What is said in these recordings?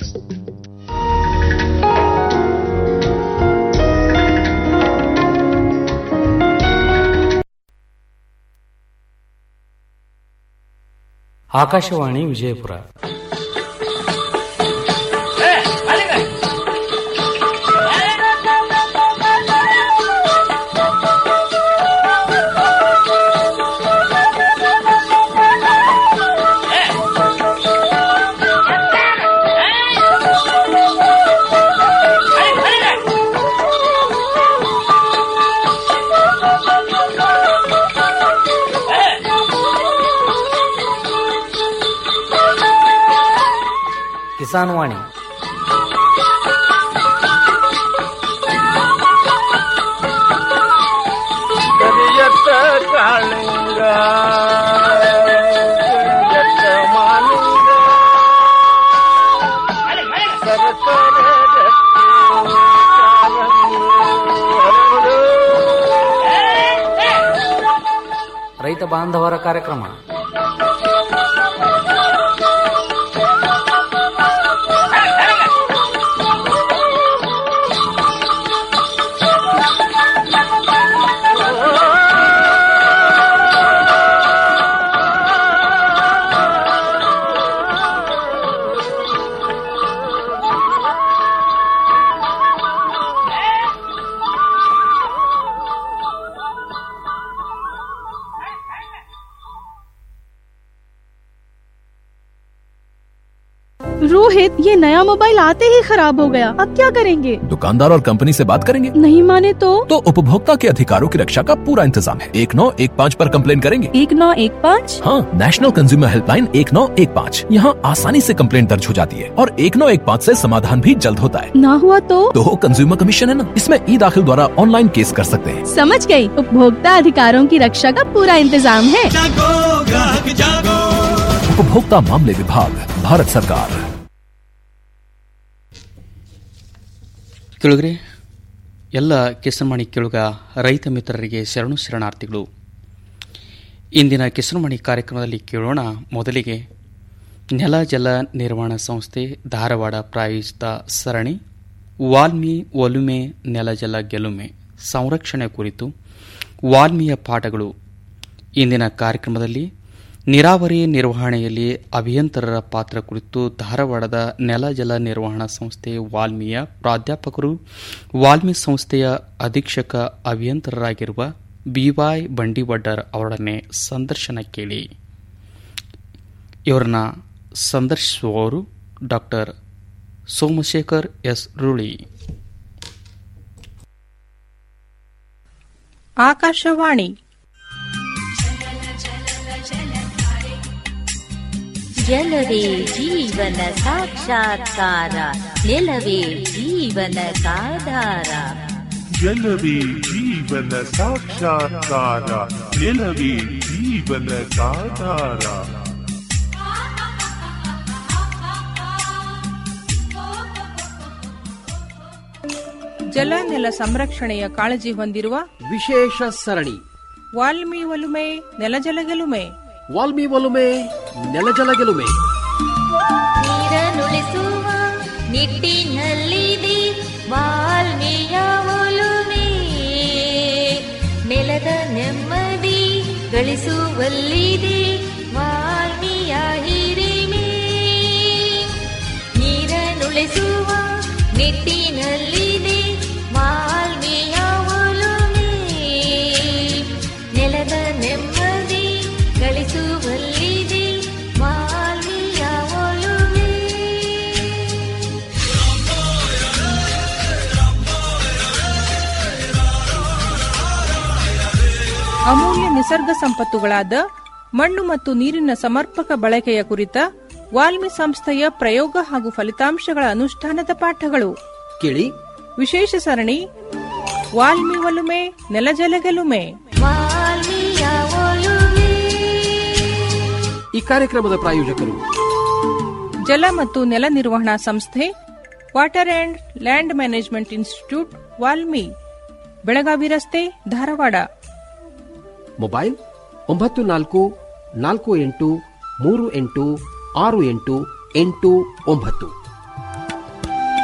ಆಕಾಶವಾಣಿ ವಿಜಯಪುರ ಕಿಸಾನ್ ವಾಣಿ ಕರಿಯತ್ತ ಕಾಳಿಂಗ ಕರಿಯತ್ತ ಮಾಲಿಂಗ ಸರಸರ ಗಟ್ಟಿ ಕಾಲಂಗಿ ಹರಡು. ರೈತ ಬಾಂಧವರ ಕಾರ್ಯಕ್ರಮ रोहित ये नया मोबाइल आते ही खराब हो गया अब क्या करेंगे दुकानदार और कंपनी से बात करेंगे नहीं माने तो तो उपभोक्ता के अधिकारों की रक्षा का पूरा इंतजाम है एक नौ एक पाँच आरोप कम्प्लेन करेंगे एक नौ एक पाँच हाँ नेशनल कंज्यूमर हेल्पलाइन एक नौ एक पाँच यहाँ आसानी से कंप्लेन दर्ज हो जाती है और एक नौ एक पाँच ऐसी समाधान भी जल्द होता है ना हुआ तो तो कंज्यूमर कमीशन है ना इसमें ई दाखिल द्वारा ऑनलाइन केस कर सकते हैं समझ गई उपभोक्ता अधिकारों की रक्षा का पूरा इंतजाम है उपभोक्ता मामले विभाग भारत सरकार ಕೇಳುಗರೆ ಎಲ್ಲ ಕಿಸನ್ಮಣಿ ಕೇಳುಗ ರೈತ ಮಿತ್ರರಿಗೆ ಶರಣು ಶರಣಾರ್ಥಿಗಳು ಇಂದಿನ ಕಿಸನ್ಮಣಿ ಕಾರ್ಯಕ್ರಮದಲ್ಲಿ ಕೇಳೋಣ ಮೊದಲಿಗೆ ನೆಲ ಜಲ ನಿರ್ವಹಣಾ ಸಂಸ್ಥೆ ಧಾರವಾಡ ಪ್ರಾಯೋಜಿತ ಸರಣಿ ವಾಲ್ಮಿ ಒಲುಮೆ ನೆಲ ಜಲ ಗೆಲುಮೆ ಸಂರಕ್ಷಣೆ ಕುರಿತು ವಾಲ್ಮಿಯ ಪಾಠಗಳು ಇಂದಿನ ಕಾರ್ಯಕ್ರಮದಲ್ಲಿ ನೀರಾವರಿ ನಿರ್ವಹಣೆಯಲ್ಲಿ ಅಭಿಯಂತರರ ಪಾತ್ರ ಕುರಿತು ಧಾರವಾಡದ ನೆಲ ಜಲ ನಿರ್ವಹಣಾ ಸಂಸ್ಥೆ ವಾಲ್ಮಿಯ ಪ್ರಾಧ್ಯಾಪಕರು ವಾಲ್ಮಿ ಸಂಸ್ಥೆಯ ಅಧೀಕ್ಷಕ ಅಭಿಯಂತರರಾಗಿರುವ ಬಿವೈ ಬಂಡಿವಡ್ಡರ್ ಅವರೊಡನೆ ಸಂದರ್ಶನ ಕೇಳಿ ಇವರನ್ನ ಸಂದರ್ಶಿಸುವವರು ಡಾಕ್ಟರ್ ಸೋಮಶೇಖರ್ ಎಸ್ ರೂಳಿ ಆಕಾಶವಾಣಿ ಜಲವೇ ಜೀವನ ಸಾಕ್ಷಾತ್ಕಾರ ನೆಲವೇ ಜೀವನದಾಧಾರ ಜಲವೇ ಜೀವನ ಸಾಕ್ಷಾತ್ಕಾರ ನೆಲವೇ ಜೀವನದಾಧಾರ ಜಲ ನೆಲ ಸಂರಕ್ಷಣೆಯ ಕಾಳಜಿ ಹೊಂದಿರುವ ವಿಶೇಷ ಸರಣಿ ವಾಲ್ಮಿ ಒಲುಮೆ ನೆಲಜಲ ಗೆಲುಮೆ ವಾಲ್ಮಿ ಒಲುಮೆ ನೆಲಜಲ ಗೆಲುಮೆ ನೀರನ್ನುಳಿಸುವ ನಿಟ್ಟಿನಲ್ಲಿದೆ ವಾಲ್ಮೀಯ ಒಲುಮೆ ನೆಲದ ನೆಮ್ಮದಿ ಗಳಿಸುವಲ್ಲಿದೆ ವಾಲ್ಮೀಯ ಹಿರಿಮೆ ನೀರನ್ನುಳಿಸುವ ನಿಟ್ಟಿನಲ್ಲಿದೆ ವಾಲ್ಮೀಯ ಒಲುಮೆ ನೆಲದ ನೆಮ್ಮದಿ ಗಳಿಸುವಲ್ಲಿದೆ ವಾಲ್ಮೀಯ ಒಲುಮೆ ಅಮೂಲ್ಯ ನಿಸರ್ಗ ಸಂಪತ್ತುಗಳಾದ ಮಣ್ಣು ಮತ್ತು ನೀರಿನ ಸಮರ್ಪಕ ಬಳಕೆಯ ಕುರಿತ ವಾಲ್ಮಿ ಸಂಸ್ಥೆಯ ಪ್ರಯೋಗ ಹಾಗೂ ಫಲಿತಾಂಶಗಳ ಅನುಷ್ಠಾನದ ಪಾಠಗಳು ಕೇಳಿ ವಿಶೇಷ ಸರಣಿ ವಾಲ್ಮಿ ಒಲುಮೆ ನೆಲಜಲ ಗೆಲುಮೆ ವಾಲ್ಮೀಯ ಒಲುಮೆ ಈ ಕಾರ್ಯಕ್ರಮದ ಪ್ರಾಯೋಜಕರು ಜಲ ಮತ್ತು ನೆಲ ನಿರ್ವಹಣಾ ಸಂಸ್ಥೆ water and land management institute WALMI Belagavi ರಸ್ತೆ ಧಾರವಾಡ ಮೊಬೈಲ್ ಒಂಬತ್ತು ನಾಲ್ಕು ನಾಲ್ಕು ಎಂಟು ಮೂರು ಎಂಟು ಆರು ಎಂಟು ಎಂಟು ಒಂಬತ್ತು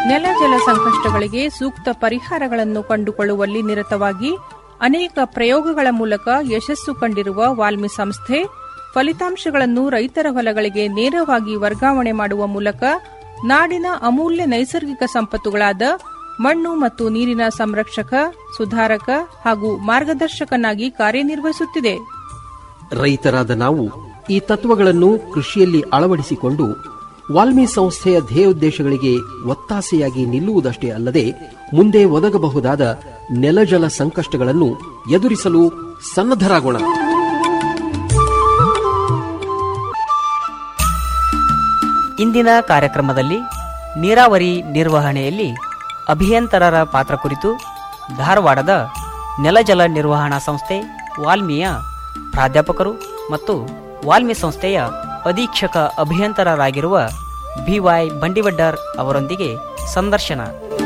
ನೆಲ ಜಲ ಸಂಕಷ್ಟಗಳಿಗೆ ಸೂಕ್ತ ಪರಿಹಾರಗಳನ್ನು ಕಂಡುಕೊಳ್ಳುವಲ್ಲಿ ನಿರತವಾಗಿ ಅನೇಕ ಪ್ರಯೋಗಗಳ ಮೂಲಕ ಯಶಸ್ಸು ಕಂಡಿರುವ ವಾಲ್ಮಿ ಸಂಸ್ಥೆ ಫಲಿತಾಂಶಗಳನ್ನು ರೈತರ ಹೊಲಗಳಿಗೆ ನೇರವಾಗಿ ವರ್ಗಾವಣೆ ಮಾಡುವ ಮೂಲಕ ನಾಡಿನ ಅಮೂಲ್ಯ ನೈಸರ್ಗಿಕ ಸಂಪತ್ತುಗಳಾದ ಮಣ್ಣು ಮತ್ತು ನೀರಿನ ಸಂರಕ್ಷಕ ಸುಧಾರಕ ಹಾಗೂ ಮಾರ್ಗದರ್ಶಕನಾಗಿ ಕಾರ್ಯನಿರ್ವಹಿಸುತ್ತಿದೆ ರೈತರಾದ ನಾವು ಈ ತತ್ವಗಳನ್ನು ಕೃಷಿಯಲ್ಲಿ ಅಳವಡಿಸಿಕೊಂಡು ವಾಲ್ಮಿ ಸಂಸ್ಥೆಯ ಧ್ಯೇಯೋದ್ದೇಶಗಳಿಗೆ ಒತ್ತಾಸೆಯಾಗಿ ನಿಲ್ಲುವುದಷ್ಟೇ ಅಲ್ಲದೆ ಮುಂದೆ ಒದಗಬಹುದಾದ ನೆಲಜಲ ಸಂಕಷ್ಟಗಳನ್ನು ಎದುರಿಸಲು ಸನ್ನದ್ಧರಾಗೋಣ ಇಂದಿನ ಕಾರ್ಯಕ್ರಮದಲ್ಲಿ ನೀರಾವರಿ ನಿರ್ವಹಣೆಯಲ್ಲಿ ಅಭಿಯಂತರರ ಪಾತ್ರ ಕುರಿತು ಧಾರವಾಡದ ನೆಲಜಲ ನಿರ್ವಹಣಾ ಸಂಸ್ಥೆ ವಾಲ್ಮಿಯ ಪ್ರಾಧ್ಯಾಪಕರು ಮತ್ತು ವಾಲ್ಮಿ ಸಂಸ್ಥೆಯ ಅಧೀಕ್ಷಕ ಅಭಿಯಂತರರಾಗಿರುವ ಬಿವೈ ಬಂಡಿವಡ್ಡರ್ ಅವರೊಂದಿಗೆ ಸಂದರ್ಶನ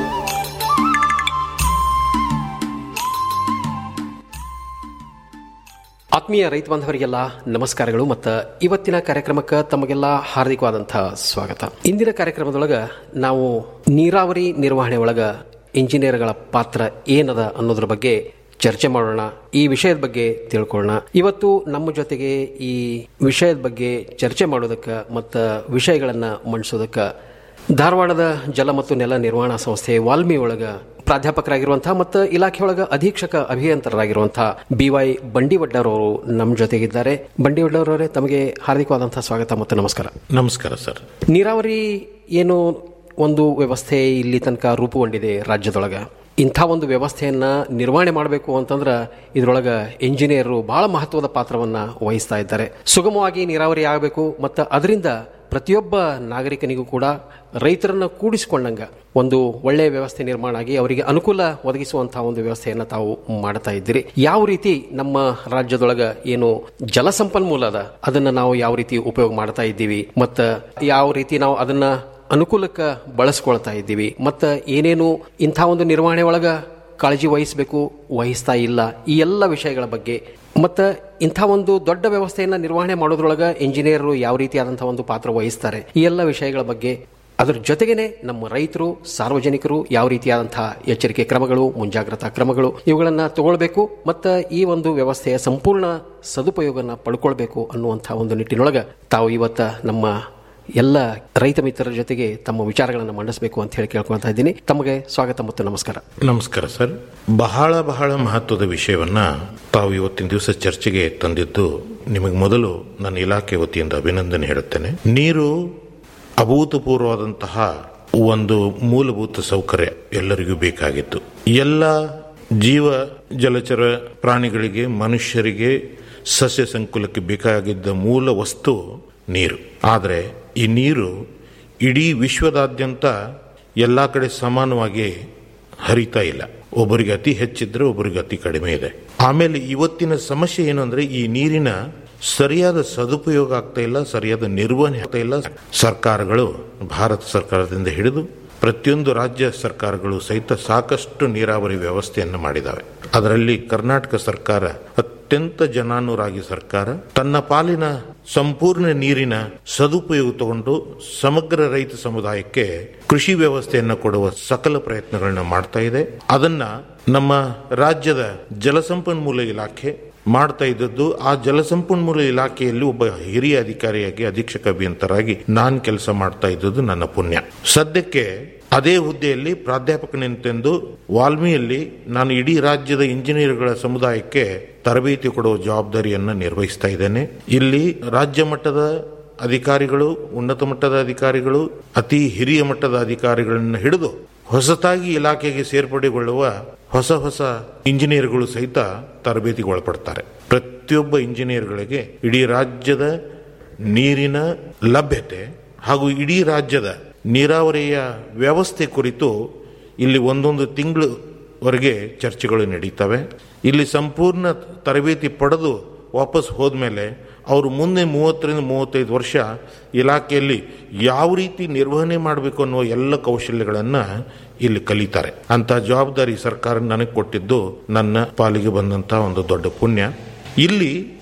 ಆತ್ಮೀಯ ರೈತ ಬಾಂಧವರಿಗೆಲ್ಲ ನಮಸ್ಕಾರಗಳು ಮತ್ತು ಇವತ್ತಿನ ಕಾರ್ಯಕ್ರಮಕ್ಕೆ ತಮಗೆಲ್ಲ ಹಾರ್ದಿಕವಾದಂತಹ ಸ್ವಾಗತ ಇಂದಿನ ಕಾರ್ಯಕ್ರಮದೊಳಗ ನಾವು ನೀರಾವರಿ ನಿರ್ವಹಣೆ ಒಳಗ ಇಂಜಿನಿಯರ್ಗಳ ಪಾತ್ರ ಏನದ ಅನ್ನೋದ್ರ ಬಗ್ಗೆ ಚರ್ಚೆ ಮಾಡೋಣ ಈ ವಿಷಯದ ಬಗ್ಗೆ ತಿಳ್ಕೊಳ್ಳೋಣ ಇವತ್ತು ನಮ್ಮ ಜೊತೆಗೆ ಈ ವಿಷಯದ ಬಗ್ಗೆ ಚರ್ಚೆ ಮಾಡೋದಕ್ಕೆ ಮತ್ತು ವಿಷಯಗಳನ್ನ ಮಂಡಿಸೋದಕ್ಕೆ ಧಾರವಾಡದ ಜಲ ಮತ್ತು ನೆಲ ನಿರ್ವಹಣಾ ಸಂಸ್ಥೆ ವಾಲ್ಮಿ ಒಳಗ ಪ್ರಾಧ್ಯಾಪಕರಾಗಿರುವಂತಹ ಮತ್ತು ಇಲಾಖೆಯೊಳಗ ಅಧೀಕ್ಷಕ ಅಭಿಯಂತರರಾಗಿರುವಂತಹ ಬಿ ವೈ ಬಂಡಿವಡ್ಡರ್ ಅವರು ನಮ್ಮ ಜೊತೆಗಿದ್ದಾರೆ ಬಂಡಿವಡ್ಡರ್ ಅವರೇ ತಮಗೆ ಹಾರ್ದಿಕವಾದಂತಹ ಸ್ವಾಗತ ಮತ್ತು ನಮಸ್ಕಾರ ನಮಸ್ಕಾರ ಸರ್ ನೀರಾವರಿ ಏನು ಒಂದು ವ್ಯವಸ್ಥೆ ಇಲ್ಲಿ ತನಕ ರೂಪುಗೊಂಡಿದೆ ರಾಜ್ಯದೊಳಗ ಇಂಥ ಒಂದು ವ್ಯವಸ್ಥೆಯನ್ನ ನಿರ್ವಹಣೆ ಮಾಡಬೇಕು ಅಂತಂದ್ರೆ ಇದರೊಳಗ ಇಂಜಿನಿಯರು ಬಹಳ ಮಹತ್ವದ ಪಾತ್ರವನ್ನ ವಹಿಸ್ತಾ ಇದ್ದಾರೆ ಸುಗಮವಾಗಿ ನೀರಾವರಿ ಆಗಬೇಕು ಮತ್ತು ಅದರಿಂದ ಪ್ರತಿಯೊಬ್ಬ ನಾಗರಿಕನಿಗೂ ಕೂಡ ರೈತರನ್ನ ಕೂಡಿಸಿಕೊಂಡಂಗ ಒಂದು ಒಳ್ಳೆಯ ವ್ಯವಸ್ಥೆ ನಿರ್ಮಾಣ ಆಗಿ ಅವರಿಗೆ ಅನುಕೂಲ ಒದಗಿಸುವಂತಹ ಒಂದು ವ್ಯವಸ್ಥೆಯನ್ನ ತಾವು ಮಾಡ್ತಾ ಇದ್ದೀರಿ ಯಾವ ರೀತಿ ನಮ್ಮ ರಾಜ್ಯದೊಳಗ ಏನು ಜಲಸಂಪನ್ಮೂಲ ಅದ ಅದನ್ನ ನಾವು ಯಾವ ರೀತಿ ಉಪಯೋಗ ಮಾಡ್ತಾ ಇದ್ದೀವಿ ಮತ್ತ ಯಾವ ರೀತಿ ನಾವು ಅದನ್ನ ಅನುಕೂಲಕ್ಕೆ ಬಳಸ್ಕೊಳ್ತಾ ಇದ್ದೀವಿ ಮತ್ತ ಏನೇನು ಇಂಥ ಒಂದು ನಿರ್ವಹಣೆ ಒಳಗ ಕಾಳಜಿ ವಹಿಸಬೇಕು ವಹಿಸ್ತಾ ಇಲ್ಲ ಈ ಎಲ್ಲ ವಿಷಯಗಳ ಬಗ್ಗೆ ಮತ್ತು ಇಂಥ ಒಂದು ದೊಡ್ಡ ವ್ಯವಸ್ಥೆಯನ್ನು ನಿರ್ವಹಣೆ ಮಾಡೋದ್ರೊಳಗೆ ಇಂಜಿನಿಯರು ಯಾವ ರೀತಿಯಾದಂತಹ ಒಂದು ಪಾತ್ರ ವಹಿಸ್ತಾರೆ ಈ ಎಲ್ಲ ವಿಷಯಗಳ ಬಗ್ಗೆ ಅದರ ಜೊತೆಗೇನೆ ನಮ್ಮ ರೈತರು ಸಾರ್ವಜನಿಕರು ಯಾವ ರೀತಿಯಾದಂತಹ ಎಚ್ಚರಿಕೆ ಕ್ರಮಗಳು ಮುಂಜಾಗ್ರತಾ ಕ್ರಮಗಳು ಇವುಗಳನ್ನು ತಗೊಳ್ಬೇಕು ಮತ್ತು ಈ ಒಂದು ವ್ಯವಸ್ಥೆಯ ಸಂಪೂರ್ಣ ಸದುಪಯೋಗನ ಪಡ್ಕೊಳ್ಬೇಕು ಅನ್ನುವಂಥ ಒಂದು ನಿಟ್ಟಿನೊಳಗೆ ತಾವು ಇವತ್ತ ನಮ್ಮ ಎಲ್ಲ ರೈತ ಮಿತ್ರರ ಜೊತೆಗೆ ತಮ್ಮ ವಿಚಾರಗಳನ್ನು ಮಂಡಿಸಬೇಕು ಅಂತ ಹೇಳಿ ಕೇಳ್ಕೊಳ್ತಾ ಇದ್ದೀನಿ ತಮಗೆ ಸ್ವಾಗತ ಮತ್ತು ನಮಸ್ಕಾರ ನಮಸ್ಕಾರ ಸರ್ ಬಹಳ ಬಹಳ ಮಹತ್ವದ ವಿಷಯವನ್ನ ತಾವು ಇವತ್ತಿನ ದಿವಸ ಚರ್ಚೆಗೆ ತಂದಿದ್ದು ನಿಮಗೆ ಮೊದಲು ನನ್ನ ಇಲಾಖೆ ವತಿಯಿಂದ ಅಭಿನಂದನೆ ಹೇಳುತ್ತೇನೆ ನೀರು ಅಭೂತಪೂರ್ವವಾದಂತಹ ಒಂದು ಮೂಲಭೂತ ಸೌಕರ್ಯ ಎಲ್ಲರಿಗೂ ಬೇಕಾಗಿತ್ತು ಎಲ್ಲ ಜೀವ ಜಲಚರ ಪ್ರಾಣಿಗಳಿಗೆ ಮನುಷ್ಯರಿಗೆ ಸಸ್ಯ ಸಂಕುಲಕ್ಕೆ ಬೇಕಾಗಿದ್ದ ಮೂಲ ವಸ್ತು ನೀರು ಆದರೆ ಈ ನೀರು ಇಡೀ ವಿಶ್ವದಾದ್ಯಂತ ಎಲ್ಲ ಕಡೆ ಸಮಾನವಾಗಿ ಹರಿತಾ ಇಲ್ಲ ಒಬ್ಬರಿಗೆ ಅತಿ ಹೆಚ್ಚಿದ್ರೆ ಒಬ್ಬರಿಗೆ ಅತಿ ಕಡಿಮೆ ಇದೆ ಆಮೇಲೆ ಇವತ್ತಿನ ಸಮಸ್ಯೆ ಏನು ಅಂದ್ರೆ ಈ ನೀರಿನ ಸರಿಯಾದ ಸದುಪಯೋಗ ಆಗ್ತಾ ಇಲ್ಲ ಸರಿಯಾದ ನಿರ್ವಹಣೆ ಆಗ್ತಾ ಇಲ್ಲ ಸರ್ಕಾರಗಳು ಭಾರತ ಸರ್ಕಾರದಿಂದ ಹಿಡಿದು ಪ್ರತಿಯೊಂದು ರಾಜ್ಯ ಸರ್ಕಾರಗಳು ಸಹಿತ ಸಾಕಷ್ಟು ನೀರಾವರಿ ವ್ಯವಸ್ಥೆಯನ್ನು ಮಾಡಿದಾವೆ ಅದರಲ್ಲಿ ಕರ್ನಾಟಕ ಸರ್ಕಾರ ಅತ್ಯಂತ ಜನಾನುರಾಗಿ ಸರ್ಕಾರ ತನ್ನ ಪಾಲಿನ ಸಂಪೂರ್ಣ ನೀರಿನ ಸದುಪಯೋಗ ತಗೊಂಡು ಸಮಗ್ರ ರೈತ ಸಮುದಾಯಕ್ಕೆ ಕೃಷಿ ವ್ಯವಸ್ಥೆಯನ್ನು ಕೊಡುವ ಸಕಲ ಪ್ರಯತ್ನಗಳನ್ನ ಮಾಡ್ತಾ ಇದೆ ಅದನ್ನ ನಮ್ಮ ರಾಜ್ಯದ ಜಲಸಂಪನ್ಮೂಲ ಇಲಾಖೆ ಮಾಡ್ತಾ ಇದ್ದದ್ದು ಆ ಜಲಸಂಪನ್ಮೂಲ ಇಲಾಖೆಯಲ್ಲಿ ಒಬ್ಬ ಹಿರಿಯ ಅಧಿಕಾರಿಯಾಗಿ ಅಧೀಕ್ಷಕ ಅಭಿಯಂತರಾಗಿ ನಾನು ಕೆಲಸ ಮಾಡ್ತಾ ಇದ್ದದ್ದು ನನ್ನ ಪುಣ್ಯ ಸದ್ಯಕ್ಕೆ ಅದೇ ಹುದ್ದೆಯಲ್ಲಿ ಪ್ರಾಧ್ಯಾಪಕನೆಂತೆಂದು ವಾಲ್ಮಿಯಲ್ಲಿ ನಾನು ಇಡೀ ರಾಜ್ಯದ ಇಂಜಿನಿಯರ್ಗಳ ಸಮುದಾಯಕ್ಕೆ ತರಬೇತಿ ಕೊಡುವ ಜವಾಬ್ದಾರಿಯನ್ನು ನಿರ್ವಹಿಸ್ತಾ ಇದ್ದೇನೆ ಇಲ್ಲಿ ರಾಜ್ಯ ಮಟ್ಟದ ಅಧಿಕಾರಿಗಳು ಉನ್ನತ ಮಟ್ಟದ ಅಧಿಕಾರಿಗಳು ಅತಿ ಹಿರಿಯ ಮಟ್ಟದ ಅಧಿಕಾರಿಗಳನ್ನು ಹಿಡಿದು ಹೊಸತಾಗಿ ಇಲಾಖೆಗೆ ಸೇರ್ಪಡೆಗೊಳ್ಳುವ ಹೊಸ ಹೊಸ ಇಂಜಿನಿಯರ್ಗಳು ಸಹಿತ ತರಬೇತಿಗೆ ಒಳಪಡ್ತಾರೆ ಪ್ರತಿಯೊಬ್ಬ ಇಂಜಿನಿಯರ್ಗಳಿಗೆ ಇಡೀ ರಾಜ್ಯದ ನೀರಿನ ಲಭ್ಯತೆ ಹಾಗೂ ಇಡೀ ರಾಜ್ಯದ ನೀರಾವರಿಯ ವ್ಯವಸ್ಥೆ ಕುರಿತು ಇಲ್ಲಿ ಒಂದೊಂದು ತಿಂಗಳವರೆಗೆ ಚರ್ಚೆಗಳು ನಡೀತವೆ ಇಲ್ಲಿ ಸಂಪೂರ್ಣ ತರಬೇತಿ ಪಡೆದು ವಾಪಸ್ ಹೋದ್ಮೇಲೆ ಅವರು ಮುಂದೆ ಮೂವತ್ತರಿಂದ ಮೂವತ್ತೈದು ವರ್ಷ ಇಲಾಖೆಯಲ್ಲಿ ಯಾವ ರೀತಿ ನಿರ್ವಹಣೆ ಮಾಡಬೇಕು ಅನ್ನುವ ಎಲ್ಲ ಕೌಶಲ್ಯಗಳನ್ನು ಇಲ್ಲಿ ಕಲಿತಾರೆ ಅಂತ ಜವಾಬ್ದಾರಿ ಸರ್ಕಾರ ನನಗೆ ಕೊಟ್ಟಿದ್ದು ನನ್ನ ಪಾಲಿಗೆ ಬಂದಂತಹ ಒಂದು ದೊಡ್ಡ ಪುಣ್ಯ ಇಲ್ಲಿ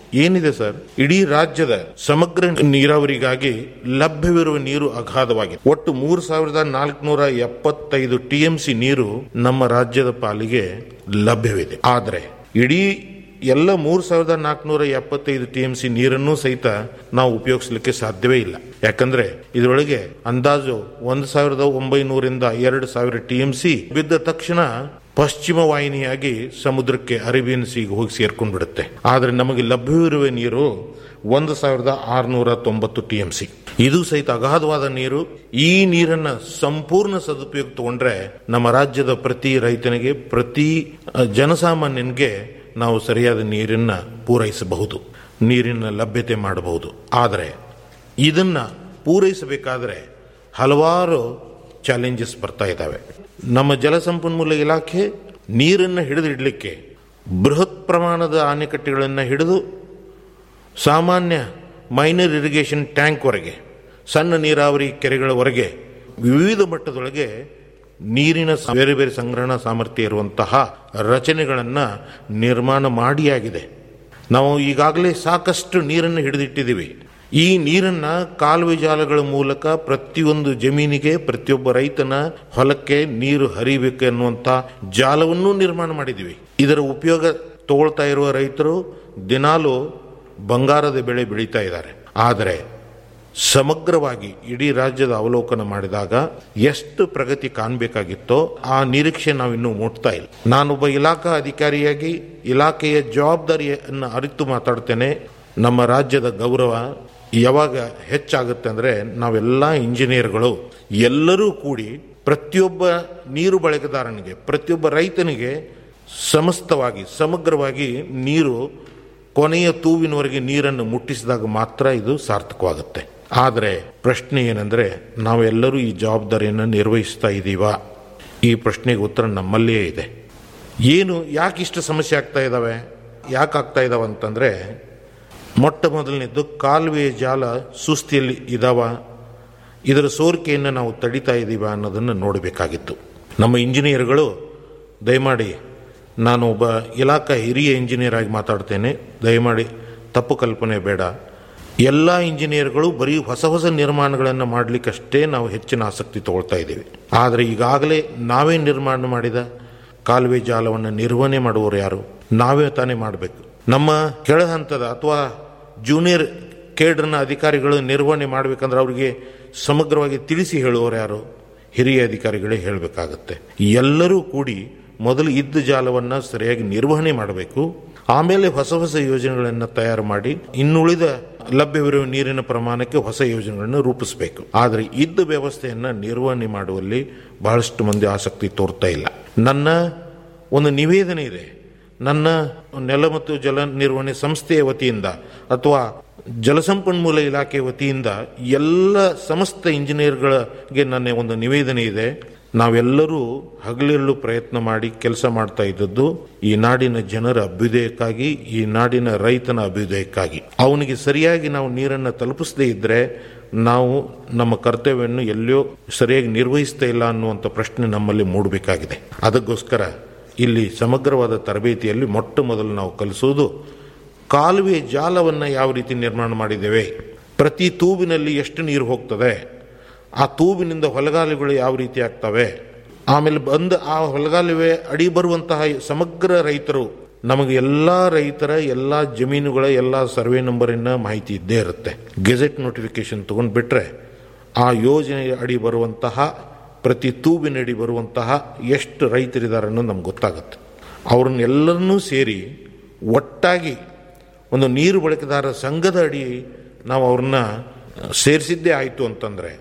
ಏನಿದೆ ಸರ್ ಇಡೀ ರಾಜ್ಯದ ಸಮಗ್ರ ನೀರಾವರಿಗಾಗಿ ಲಭ್ಯವಿರುವ ನೀರು ಅಗಾಧವಾಗಿದೆ ಒಟ್ಟು ಮೂರು ಸಾವಿರದ ನಾಲ್ಕುನೂರ ಎಪ್ಪತ್ತೈದು ಟಿಎಂಸಿ ನೀರು ನಮ್ಮ ರಾಜ್ಯದ ಪಾಲಿಗೆ ಲಭ್ಯವಿದೆ ಆದರೆ ಇಡೀ ಎಲ್ಲ ಮೂರು ಸಾವಿರದ ನಾಲ್ಕುನೂರ ಎಪ್ಪತ್ತೈದು ಟಿಎಂಸಿ ನೀರನ್ನು ಸಹಿತ ನಾವು ಉಪಯೋಗಿಸಲಿಕ್ಕೆ ಸಾಧ್ಯವೇ ಇಲ್ಲ ಯಾಕಂದ್ರೆ ಇದರೊಳಗೆ ಅಂದಾಜು ಒಂದು ಸಾವಿರದ ಒಂಬೈನೂರಿಂದ ಎರಡು ಸಾವಿರ ಟಿಎಂಸಿ ಬಿದ್ದ ತಕ್ಷಣ ಪಶ್ಚಿಮ ವಾಹಿನಿಯಾಗಿ ಸಮುದ್ರಕ್ಕೆ ಅರೇಬಿಯನ್ ಸೀಗೆ ಹೋಗಿ ಸೇರ್ಕೊಂಡು ಬಿಡುತ್ತೆ ಆದರೆ ನಮಗೆ ಲಭ್ಯವಿರುವ ನೀರು ಒಂದು ಸಾವಿರದ ಆರುನೂರ ತೊಂಬತ್ತು ಟಿಎಂಸಿ ಇದು ಸಹಿತ ಅಗಾಧವಾದ ನೀರು ಈ ನೀರನ್ನ ಸಂಪೂರ್ಣ ಸದುಪಯೋಗ ತಗೊಂಡ್ರೆ ನಮ್ಮ ರಾಜ್ಯದ ಪ್ರತಿ ರೈತನಿಗೆ ಪ್ರತಿ ಅ, ಜನಸಾಮಾನ್ಯನಿಗೆ ನಾವು ಸರಿಯಾದ ನೀರನ್ನ ಪೂರೈಸಬಹುದು ನೀರಿನ ಲಭ್ಯತೆ ಮಾಡಬಹುದು ಆದರೆ ಇದನ್ನ ಪೂರೈಸಬೇಕಾದ್ರೆ ಹಲವಾರು ಚಾಲೆಂಜಸ್ ಬರ್ತಾ ಇದ್ದಾವೆ ನಮ್ಮ ಜಲಸಂಪನ್ಮೂಲ ಇಲಾಖೆ ನೀರನ್ನು ಹಿಡಿದಿಡಲಿಕ್ಕೆ ಬೃಹತ್ ಪ್ರಮಾಣದ ಆಣೆಕಟ್ಟೆಗಳನ್ನು ಹಿಡಿದು ಸಾಮಾನ್ಯ ಮೈನರ್ ಇರಿಗೇಷನ್ ಟ್ಯಾಂಕ್ವರೆಗೆ ಸಣ್ಣ ನೀರಾವರಿ ಕೆರೆಗಳವರೆಗೆ ವಿವಿಧ ಮಟ್ಟದೊಳಗೆ ನೀರಿನ ಸ- ಬೇರೆ ಬೇರೆ ಸಂಗ್ರಹಣಾ ಸಾಮರ್ಥ್ಯ ಇರುವಂತಹ ರಚನೆಗಳನ್ನು ನಿರ್ಮಾಣ ಮಾಡಿಯಾಗಿದೆ ನಾವು ಈಗಾಗಲೇ ಸಾಕಷ್ಟು ನೀರನ್ನು ಹಿಡಿದಿಟ್ಟಿದ್ದೀವಿ ಈ ನೀರನ್ನ ಕಾಲುವೆ ಜಾಲಗಳ ಮೂಲಕ ಪ್ರತಿಯೊಂದು ಜಮೀನಿಗೆ ಪ್ರತಿಯೊಬ್ಬ ರೈತನ ಹೊಲಕ್ಕೆ ನೀರು ಹರಿಬೇಕು ಅನ್ನುವಂಥ ಜಾಲವನ್ನೂ ನಿರ್ಮಾಣ ಮಾಡಿದ್ದೀವಿ ಇದರ ಉಪಯೋಗ ತಗೊಳ್ತಾ ಇರುವ ರೈತರು ದಿನಾಲು ಬಂಗಾರದ ಬೆಳೆ ಬೆಳೀತಾ ಇದ್ದಾರೆ ಆದರೆ ಸಮಗ್ರವಾಗಿ ಇಡೀ ರಾಜ್ಯದ ಅವಲೋಕನ ಮಾಡಿದಾಗ ಎಷ್ಟು ಪ್ರಗತಿ ಕಾಣಬೇಕಾಗಿತ್ತೋ ಆ ನಿರೀಕ್ಷೆ ನಾವಿನ್ನೂ ಮುಟ್ತಾ ಇಲ್ಲ ನಾನೊಬ್ಬ ಇಲಾಖಾ ಅಧಿಕಾರಿಯಾಗಿ ಇಲಾಖೆಯ ಜವಾಬ್ದಾರಿಯನ್ನು ಅರಿತು ಮಾತಾಡ್ತೇನೆ ನಮ್ಮ ರಾಜ್ಯದ ಗೌರವ ಯಾವಾಗ ಹೆಚ್ಚಾಗುತ್ತೆ ಅಂದರೆ ನಾವೆಲ್ಲ ಇಂಜಿನಿಯರ್ಗಳು ಎಲ್ಲರೂ ಕೂಡಿ ಪ್ರತಿಯೊಬ್ಬ ನೀರು ಬಳಕೆದಾರನಿಗೆ ಪ್ರತಿಯೊಬ್ಬ ರೈತನಿಗೆ ಸಮಸ್ತವಾಗಿ ಸಮಗ್ರವಾಗಿ ನೀರು ಕೊನೆಯ ತೂವಿನವರೆಗೆ ನೀರನ್ನು ಮುಟ್ಟಿಸಿದಾಗ ಮಾತ್ರ ಇದು ಸಾರ್ಥಕವಾಗುತ್ತೆ ಆದರೆ ಪ್ರಶ್ನೆ ಏನಂದ್ರೆ ನಾವೆಲ್ಲರೂ ಈ ಜವಾಬ್ದಾರಿಯನ್ನು ನಿರ್ವಹಿಸ್ತಾ ಇದ್ದೀವಾ ಈ ಪ್ರಶ್ನೆಗೆ ಉತ್ತರ ನಮ್ಮಲ್ಲಿಯೇ ಇದೆ ಏನು ಯಾಕೆ ಇಷ್ಟು ಸಮಸ್ಯೆ ಆಗ್ತಾ ಇದ್ದಾವೆ ಯಾಕೆ ಆಗ್ತಾ ಇದ್ದಾವೆ ಅಂತಂದ್ರೆ ಮೊಟ್ಟ ಮೊದಲನೇದ್ದು ಕಾಲುವೆ ಜಾಲ ಸುಸ್ತಿಯಲ್ಲಿ ಇದಾವ ಇದರ ಸೋರಿಕೆಯನ್ನು ನಾವು ತಡಿತಾ ಇದ್ದೀವ ಅನ್ನೋದನ್ನು ನೋಡಬೇಕಾಗಿತ್ತು ನಮ್ಮ ಇಂಜಿನಿಯರ್ಗಳು ದಯಮಾಡಿ ನಾನು ಒಬ್ಬ ಇಲಾಖಾ ಹಿರಿಯ ಇಂಜಿನಿಯರ್ ಆಗಿ ಮಾತಾಡ್ತೇನೆ ದಯಮಾಡಿ ತಪ್ಪು ಕಲ್ಪನೆ ಬೇಡ ಎಲ್ಲ ಇಂಜಿನಿಯರ್ಗಳು ಬರೀ ಹೊಸ ಹೊಸ ನಿರ್ಮಾಣಗಳನ್ನು ಮಾಡಲಿಕ್ಕಷ್ಟೇ ನಾವು ಹೆಚ್ಚಿನ ಆಸಕ್ತಿ ತಗೊಳ್ತಾ ಇದ್ದೀವಿ ಆದರೆ ಈಗಾಗಲೇ ನಾವೇ ನಿರ್ಮಾಣ ಮಾಡಿದ ಕಾಲುವೆ ಜಾಲವನ್ನು ನಿರ್ವಹಣೆ ಮಾಡುವವರು ಯಾರು ನಾವೇ ತಾನೇ ಮಾಡಬೇಕು ನಮ್ಮ ಕೆಳ ಹಂತದ ಅಥವಾ ಜೂನಿಯರ್ ಕೇಡ್ರನ್ನ ಅಧಿಕಾರಿಗಳು ನಿರ್ವಹಣೆ ಮಾಡಬೇಕಂದ್ರೆ ಅವರಿಗೆ ಸಮಗ್ರವಾಗಿ ತಿಳಿಸಿ ಹೇಳುವವರು ಯಾರು ಹಿರಿಯ ಅಧಿಕಾರಿಗಳೇ ಹೇಳಬೇಕಾಗತ್ತೆ ಎಲ್ಲರೂ ಕೂಡಿ ಮೊದಲು ಇದ್ದ ಜಾಲವನ್ನು ಸರಿಯಾಗಿ ನಿರ್ವಹಣೆ ಮಾಡಬೇಕು ಆಮೇಲೆ ಹೊಸ ಹೊಸ ಯೋಜನೆಗಳನ್ನು ತಯಾರು ಮಾಡಿ ಇನ್ನುಳಿದ ಲಭ್ಯವಿರುವ ನೀರಿನ ಪ್ರಮಾಣಕ್ಕೆ ಹೊಸ ಯೋಜನೆಗಳನ್ನು ರೂಪಿಸಬೇಕು ಆದರೆ ಇದ್ದ ವ್ಯವಸ್ಥೆಯನ್ನು ನಿರ್ವಹಣೆ ಮಾಡುವಲ್ಲಿ ಬಹಳಷ್ಟು ಮಂದಿ ಆಸಕ್ತಿ ತೋರ್ತಾ ಇಲ್ಲ ನನ್ನ ಒಂದು ನಿವೇದನೆ ಇದೆ ನನ್ನ ನೆಲ ಮತ್ತು ಜಲ ನಿರ್ವಹಣೆ ಸಂಸ್ಥೆಯ ವತಿಯಿಂದ ಅಥವಾ ಜಲಸಂಪನ್ಮೂಲ ಇಲಾಖೆ ವತಿಯಿಂದ ಎಲ್ಲ ಸಮಸ್ತ ಇಂಜಿನಿಯರ್ಗಳಿಗೆ ನನ್ನ ಒಂದು ನಿವೇದನೆ ಇದೆ ನಾವೆಲ್ಲರೂ ಹಗಲಿರುಳು ಪ್ರಯತ್ನ ಮಾಡಿ ಕೆಲಸ ಮಾಡ್ತಾ ಇದ್ದದ್ದು ಈ ನಾಡಿನ ಜನರ ಅಭ್ಯುದಯಕ್ಕಾಗಿ ಈ ನಾಡಿನ ರೈತನ ಅಭ್ಯುದಯಕ್ಕಾಗಿ ಅವನಿಗೆ ಸರಿಯಾಗಿ ನಾವು ನೀರನ್ನು ತಲುಪಿಸದೇ ಇದ್ರೆ ನಾವು ನಮ್ಮ ಕರ್ತವ್ಯವನ್ನು ಎಲ್ಲೋ ಸರಿಯಾಗಿ ನಿರ್ವಹಿಸ್ತಾ ಇಲ್ಲ ಅನ್ನುವಂಥ ಪ್ರಶ್ನೆ ನಮ್ಮಲ್ಲಿ ಮೂಡಬೇಕಾಗಿದೆ ಅದಕ್ಕೋಸ್ಕರ ಇಲ್ಲಿ ಸಮಗ್ರವಾದ ತರಬೇತಿಯಲ್ಲಿ ಮೊಟ್ಟ ಮೊದಲು ನಾವು ಕಲಿಸುವುದು ಕಾಲುವೆ ಜಾಲವನ್ನು ಯಾವ ರೀತಿ ನಿರ್ಮಾಣ ಮಾಡಿದ್ದೇವೆ ಪ್ರತಿ ತೂಬಿನಲ್ಲಿ ಎಷ್ಟು ನೀರು ಹೋಗ್ತದೆ ಆ ತೂಬಿನಿಂದ ಹೊಲಗಾಲುಗಳು ಯಾವ ರೀತಿ ಆಗ್ತವೆ ಆಮೇಲೆ ಬಂದ ಆ ಹೊಲಗಾಲುವೆ ಅಡಿ ಬರುವಂತಹ ಸಮಗ್ರ ರೈತರು ನಮಗೆ ಎಲ್ಲ ರೈತರ ಎಲ್ಲ ಜಮೀನುಗಳ ಎಲ್ಲ ಸರ್ವೆ ನಂಬರಿನ ಮಾಹಿತಿ ಇದ್ದೇ ಇರುತ್ತೆ ಗೆಜೆಟ್ ನೋಟಿಫಿಕೇಶನ್ ತಗೊಂಡು ಬಿಟ್ರೆ ಆ ಯೋಜನೆ ಅಡಿ ಬರುವಂತಹ ಪ್ರತಿ ತೂಬಿನಡಿ ಬರುವಂತಹ ಎಷ್ಟು ರೈತರಿದ್ದಾರೆ ಅನ್ನೋದು ನಮ್ಗೆ ಗೊತ್ತಾಗುತ್ತೆ ಅವ್ರನ್ನೆಲ್ಲರನ್ನೂ ಸೇರಿ ಒಟ್ಟಾಗಿ ಒಂದು ನೀರು ಬಳಕೆದಾರ ಸಂಘದ ಅಡಿ ನಾವು ಅವ್ರನ್ನ ಸೇರಿಸಿದ್ದೇ ಆಯಿತು ಅಂತಂದರೆ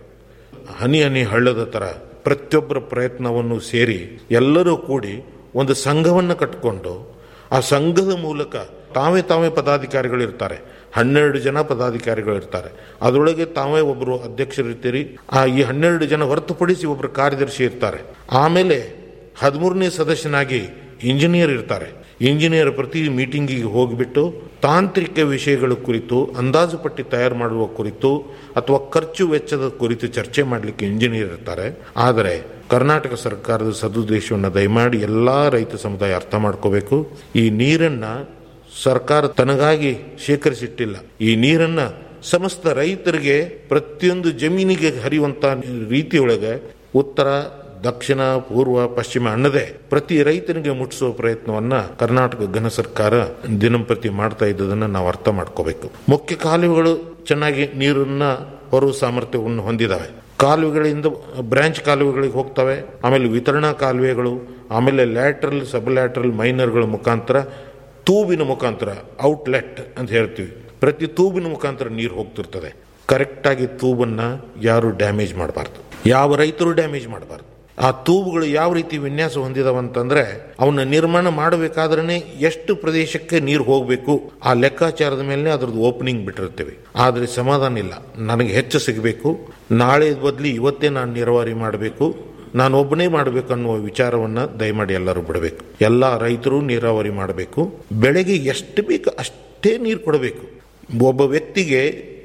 ಹನಿ ಹನಿ ಹಳ್ಳದ ಥರ ಪ್ರತಿಯೊಬ್ಬರ ಪ್ರಯತ್ನವನ್ನು ಸೇರಿ ಎಲ್ಲರೂ ಕೂಡಿ ಒಂದು ಸಂಘವನ್ನು ಕಟ್ಟಿಕೊಂಡು ಆ ಸಂಘದ ಮೂಲಕ ತಾವೇ ತಾವೇ ಪದಾಧಿಕಾರಿಗಳಿರ್ತಾರೆ ಹನ್ನೆರಡು ಜನ ಪದಾಧಿಕಾರಿಗಳಿರ್ತಾರೆ ಅದರೊಳಗೆ ತಾವೇ ಒಬ್ಬರು ಅಧ್ಯಕ್ಷರಿರ್ತೀರಿ ಆ ಈ ಹನ್ನೆರಡು ಜನ ಹೊರತುಪಡಿಸಿ ಒಬ್ಬರು ಕಾರ್ಯದರ್ಶಿ ಇರ್ತಾರೆ ಆಮೇಲೆ ಹದಿಮೂರನೇ ಸದಸ್ಯನಾಗಿ ಇಂಜಿನಿಯರ್ ಇರ್ತಾರೆ ಇಂಜಿನಿಯರ್ ಪ್ರತಿ ಮೀಟಿಂಗಿಗೆ ಹೋಗಿಬಿಟ್ಟು ತಾಂತ್ರಿಕ ವಿಷಯಗಳ ಕುರಿತು ಅಂದಾಜು ಪಟ್ಟಿ ತಯಾರು ಮಾಡುವ ಕುರಿತು ಅಥವಾ ಖರ್ಚು ವೆಚ್ಚದ ಕುರಿತು ಚರ್ಚೆ ಮಾಡಲಿಕ್ಕೆ ಇಂಜಿನಿಯರ್ ಇರ್ತಾರೆ ಆದರೆ ಕರ್ನಾಟಕ ಸರ್ಕಾರದ ಸದುದ್ದೇಶವನ್ನು ದಯಮಾಡಿ ಎಲ್ಲ ರೈತ ಸಮುದಾಯ ಅರ್ಥ ಮಾಡ್ಕೋಬೇಕು ಈ ನೀರನ್ನ ಸರ್ಕಾರ ತನಗಾಗಿ ಶೇಖರಿಸಿಟ್ಟಿಲ್ಲ ಈ ನೀರನ್ನ ಸಮಸ್ತ ರೈತರಿಗೆ ಪ್ರತಿಯೊಂದು ಜಮೀನಿಗೆ ಹರಿಯುವಂತ ರೀತಿಯೊಳಗೆ ಉತ್ತರ ದಕ್ಷಿಣ ಪೂರ್ವ ಪಶ್ಚಿಮ ಅನ್ನದೇ ಪ್ರತಿ ರೈತನಿಗೆ ಮುಟ್ಟಿಸುವ ಪ್ರಯತ್ನವನ್ನ ಕರ್ನಾಟಕ ಘನ ಸರ್ಕಾರ ದಿನಂಪ್ರತಿ ಮಾಡ್ತಾ ಇದ್ದದನ್ನ ನಾವು ಅರ್ಥ ಮಾಡ್ಕೋಬೇಕು ಮುಖ್ಯ ಕಾಲುವೆಗಳು ಚೆನ್ನಾಗಿ ನೀರನ್ನ ಹೊರುವ ಸಾಮರ್ಥ್ಯವನ್ನು ಹೊಂದಿದಾವೆ ಕಾಲುವೆಗಳಿಂದ ಬ್ರಾಂಚ್ ಕಾಲುವೆಗಳಿಗೆ ಹೋಗ್ತವೆ ಆಮೇಲೆ ವಿತರಣಾ ಕಾಲುವೆಗಳು ಆಮೇಲೆ ಲ್ಯಾಟ್ರಲ್ ಸಬ್ ಲ್ಯಾಟ್ರಲ್ ಮೈನರ್ಗಳ ಮುಖಾಂತರ ತೂಬಿನ ಮುಖಾಂತರ ಔಟ್ಲೆಟ್ ಅಂತ ಹೇಳ್ತೀವಿ ಪ್ರತಿ ತೂಬಿನ ಮುಖಾಂತರ ನೀರು ಹೋಗ್ತಿರ್ತದೆ ಕರೆಕ್ಟಾಗಿ ತೂಬನ್ನ ಯಾರು ಡ್ಯಾಮೇಜ್ ಮಾಡಬಾರ್ದು ಯಾವ ರೈತರು ಡ್ಯಾಮೇಜ್ ಮಾಡಬಾರ್ದು ಆ ತೂಬುಗಳು ಯಾವ ರೀತಿ ವಿನ್ಯಾಸ ಹೊಂದಿದವಂತಂದ್ರೆ ಅವನ್ನ ನಿರ್ಮಾಣ ಮಾಡಬೇಕಾದ್ರೆ ಎಷ್ಟು ಪ್ರದೇಶಕ್ಕೆ ನೀರು ಹೋಗಬೇಕು ಆ ಲೆಕ್ಕಾಚಾರದ ಮೇಲೆ ಅದ್ರದ್ದು ಓಪನಿಂಗ್ ಬಿಟ್ಟಿರ್ತೇವೆ ಆದ್ರೆ ಸಮಾಧಾನ ಇಲ್ಲ ನನಗೆ ಹೆಚ್ಚು ಸಿಗಬೇಕು ನಾಳೆ ಬದಲಿ ಇವತ್ತೇ ನಾನು ನೀರಾವರಿ ಮಾಡಬೇಕು ನಾನು ಒಬ್ಬನೇ ಮಾಡಬೇಕು ಅನ್ನುವ ವಿಚಾರವನ್ನ ದಯಮಾಡಿ ಎಲ್ಲರೂ ಬಿಡಬೇಕು ಎಲ್ಲ ರೈತರು ನೀರಾವರಿ ಮಾಡಬೇಕು ಬೆಳೆಗೆ ಎಷ್ಟು ಬೇಕು ಅಷ್ಟೇ ನೀರು ಕೊಡಬೇಕು ಒಬ್ಬ ವ್ಯಕ್ತಿಗೆ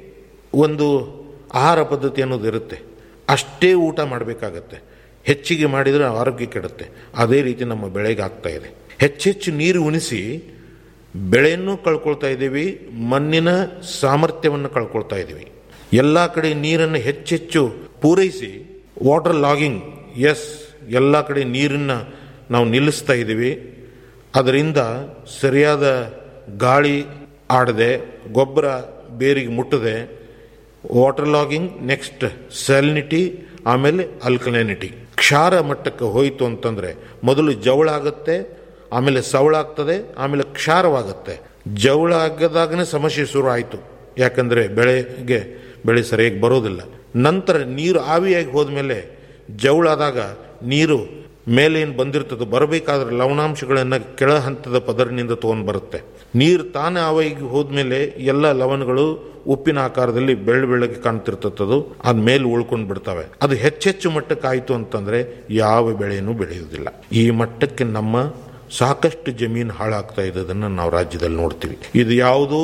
ಒಂದು ಆಹಾರ ಪದ್ಧತಿ ಅನ್ನೋದು ಇರುತ್ತೆ ಅಷ್ಟೇ ಊಟ ಮಾಡಬೇಕಾಗತ್ತೆ ಹೆಚ್ಚಿಗೆ ಮಾಡಿದರೆ ಆರೋಗ್ಯ ಕೆಡುತ್ತೆ ಅದೇ ರೀತಿ ನಮ್ಮ ಬೆಳೆಗೆ ಆಗ್ತಾ ಇದೆ ಹೆಚ್ಚೆಚ್ಚು ನೀರು ಉಣಿಸಿ ಬೆಳೆಯನ್ನು ಕಳ್ಕೊಳ್ತಾ ಇದ್ದೀವಿ ಮಣ್ಣಿನ ಸಾಮರ್ಥ್ಯವನ್ನು ಕಳ್ಕೊಳ್ತಾ ಇದ್ದೀವಿ ಎಲ್ಲ ಕಡೆ ನೀರನ್ನು ಹೆಚ್ಚೆಚ್ಚು ಪೂರೈಸಿ ವಾಟರ್ ಲಾಗಿಂಗ್ ಎಸ್ ಎಲ್ಲ ಕಡೆ ನೀರನ್ನು ನಾವು ನಿಲ್ಲಿಸ್ತಾ ಇದ್ದೀವಿ ಅದರಿಂದ ಸರಿಯಾದ ಗಾಳಿ ಆಡದೆ ಗೊಬ್ಬರ ಬೇರಿಗೆ ಮುಟ್ಟದೆ ವಾಟರ್ ಲಾಗಿಂಗ್ ನೆಕ್ಸ್ಟ್ ಸ್ಯಾಲಿನಿಟಿ ಆಮೇಲೆ ಅಲ್ಕಲೈನಿಟಿ ಕ್ಷಾರ ಮಟ್ಟಕ್ಕೆ ಹೋಯಿತು ಅಂತಂದ್ರೆ ಮೊದಲು ಜವಳ ಆಗುತ್ತೆ ಆಮೇಲೆ ಸವಳ ಆಗ್ತದೆ ಆಮೇಲೆ ಕ್ಷಾರವಾಗುತ್ತೆ ಜವಳ ಆಗದಾಗನೇ ಸಮಸ್ಯೆ ಶುರು ಆಯಿತು ಯಾಕಂದ್ರೆ ಬೆಳೆಗೆ ಬೆಳೆ ಸರಿಯಾಗಿ ಬರೋದಿಲ್ಲ ನಂತರ ನೀರು ಆವಿಯಾಗಿ ಹೋದ್ಮೇಲೆ ಜವಳಾದಾಗ ನೀರು ಮೇಲೆ ಏನು ಬಂದಿರ್ತದೆ ಬರಬೇಕಾದ್ರೆ ಲವಣಾಂಶಗಳನ್ನು ಕೆಳ ಹಂತದ ಪದರಿನಿಂದ ತಗೊಂಡು ಬರುತ್ತೆ ನೀರು ತಾನೇ ಆವಿಯಾಗಿ ಹೋದ್ಮೇಲೆ ಎಲ್ಲ ಲವಣಗಳು ಉಪ್ಪಿನ ಆಕಾರದಲ್ಲಿ ಬೆಳ್ಳ ಬೆಳ್ಳಗೆ ಕಾಣ್ತಿರ್ತದದು ಅದ್ ಮೇಲೆ ಉಳ್ಕೊಂಡು ಬಿಡ್ತವೆ ಅದು ಹೆಚ್ಚೆಚ್ಚು ಮಟ್ಟಕ್ಕೆ ಆಯಿತು ಅಂತಂದ್ರೆ ಯಾವ ಬೆಳೆನೂ ಬೆಳೆಯುವುದಿಲ್ಲ ಈ ಮಟ್ಟಕ್ಕೆ ನಮ್ಮ ಸಾಕಷ್ಟು ಜಮೀನು ಹಾಳಾಗ್ತಾ ಇದ್ದದನ್ನು ನಾವು ರಾಜ್ಯದಲ್ಲಿ ನೋಡ್ತೀವಿ ಇದು ಯಾವುದೂ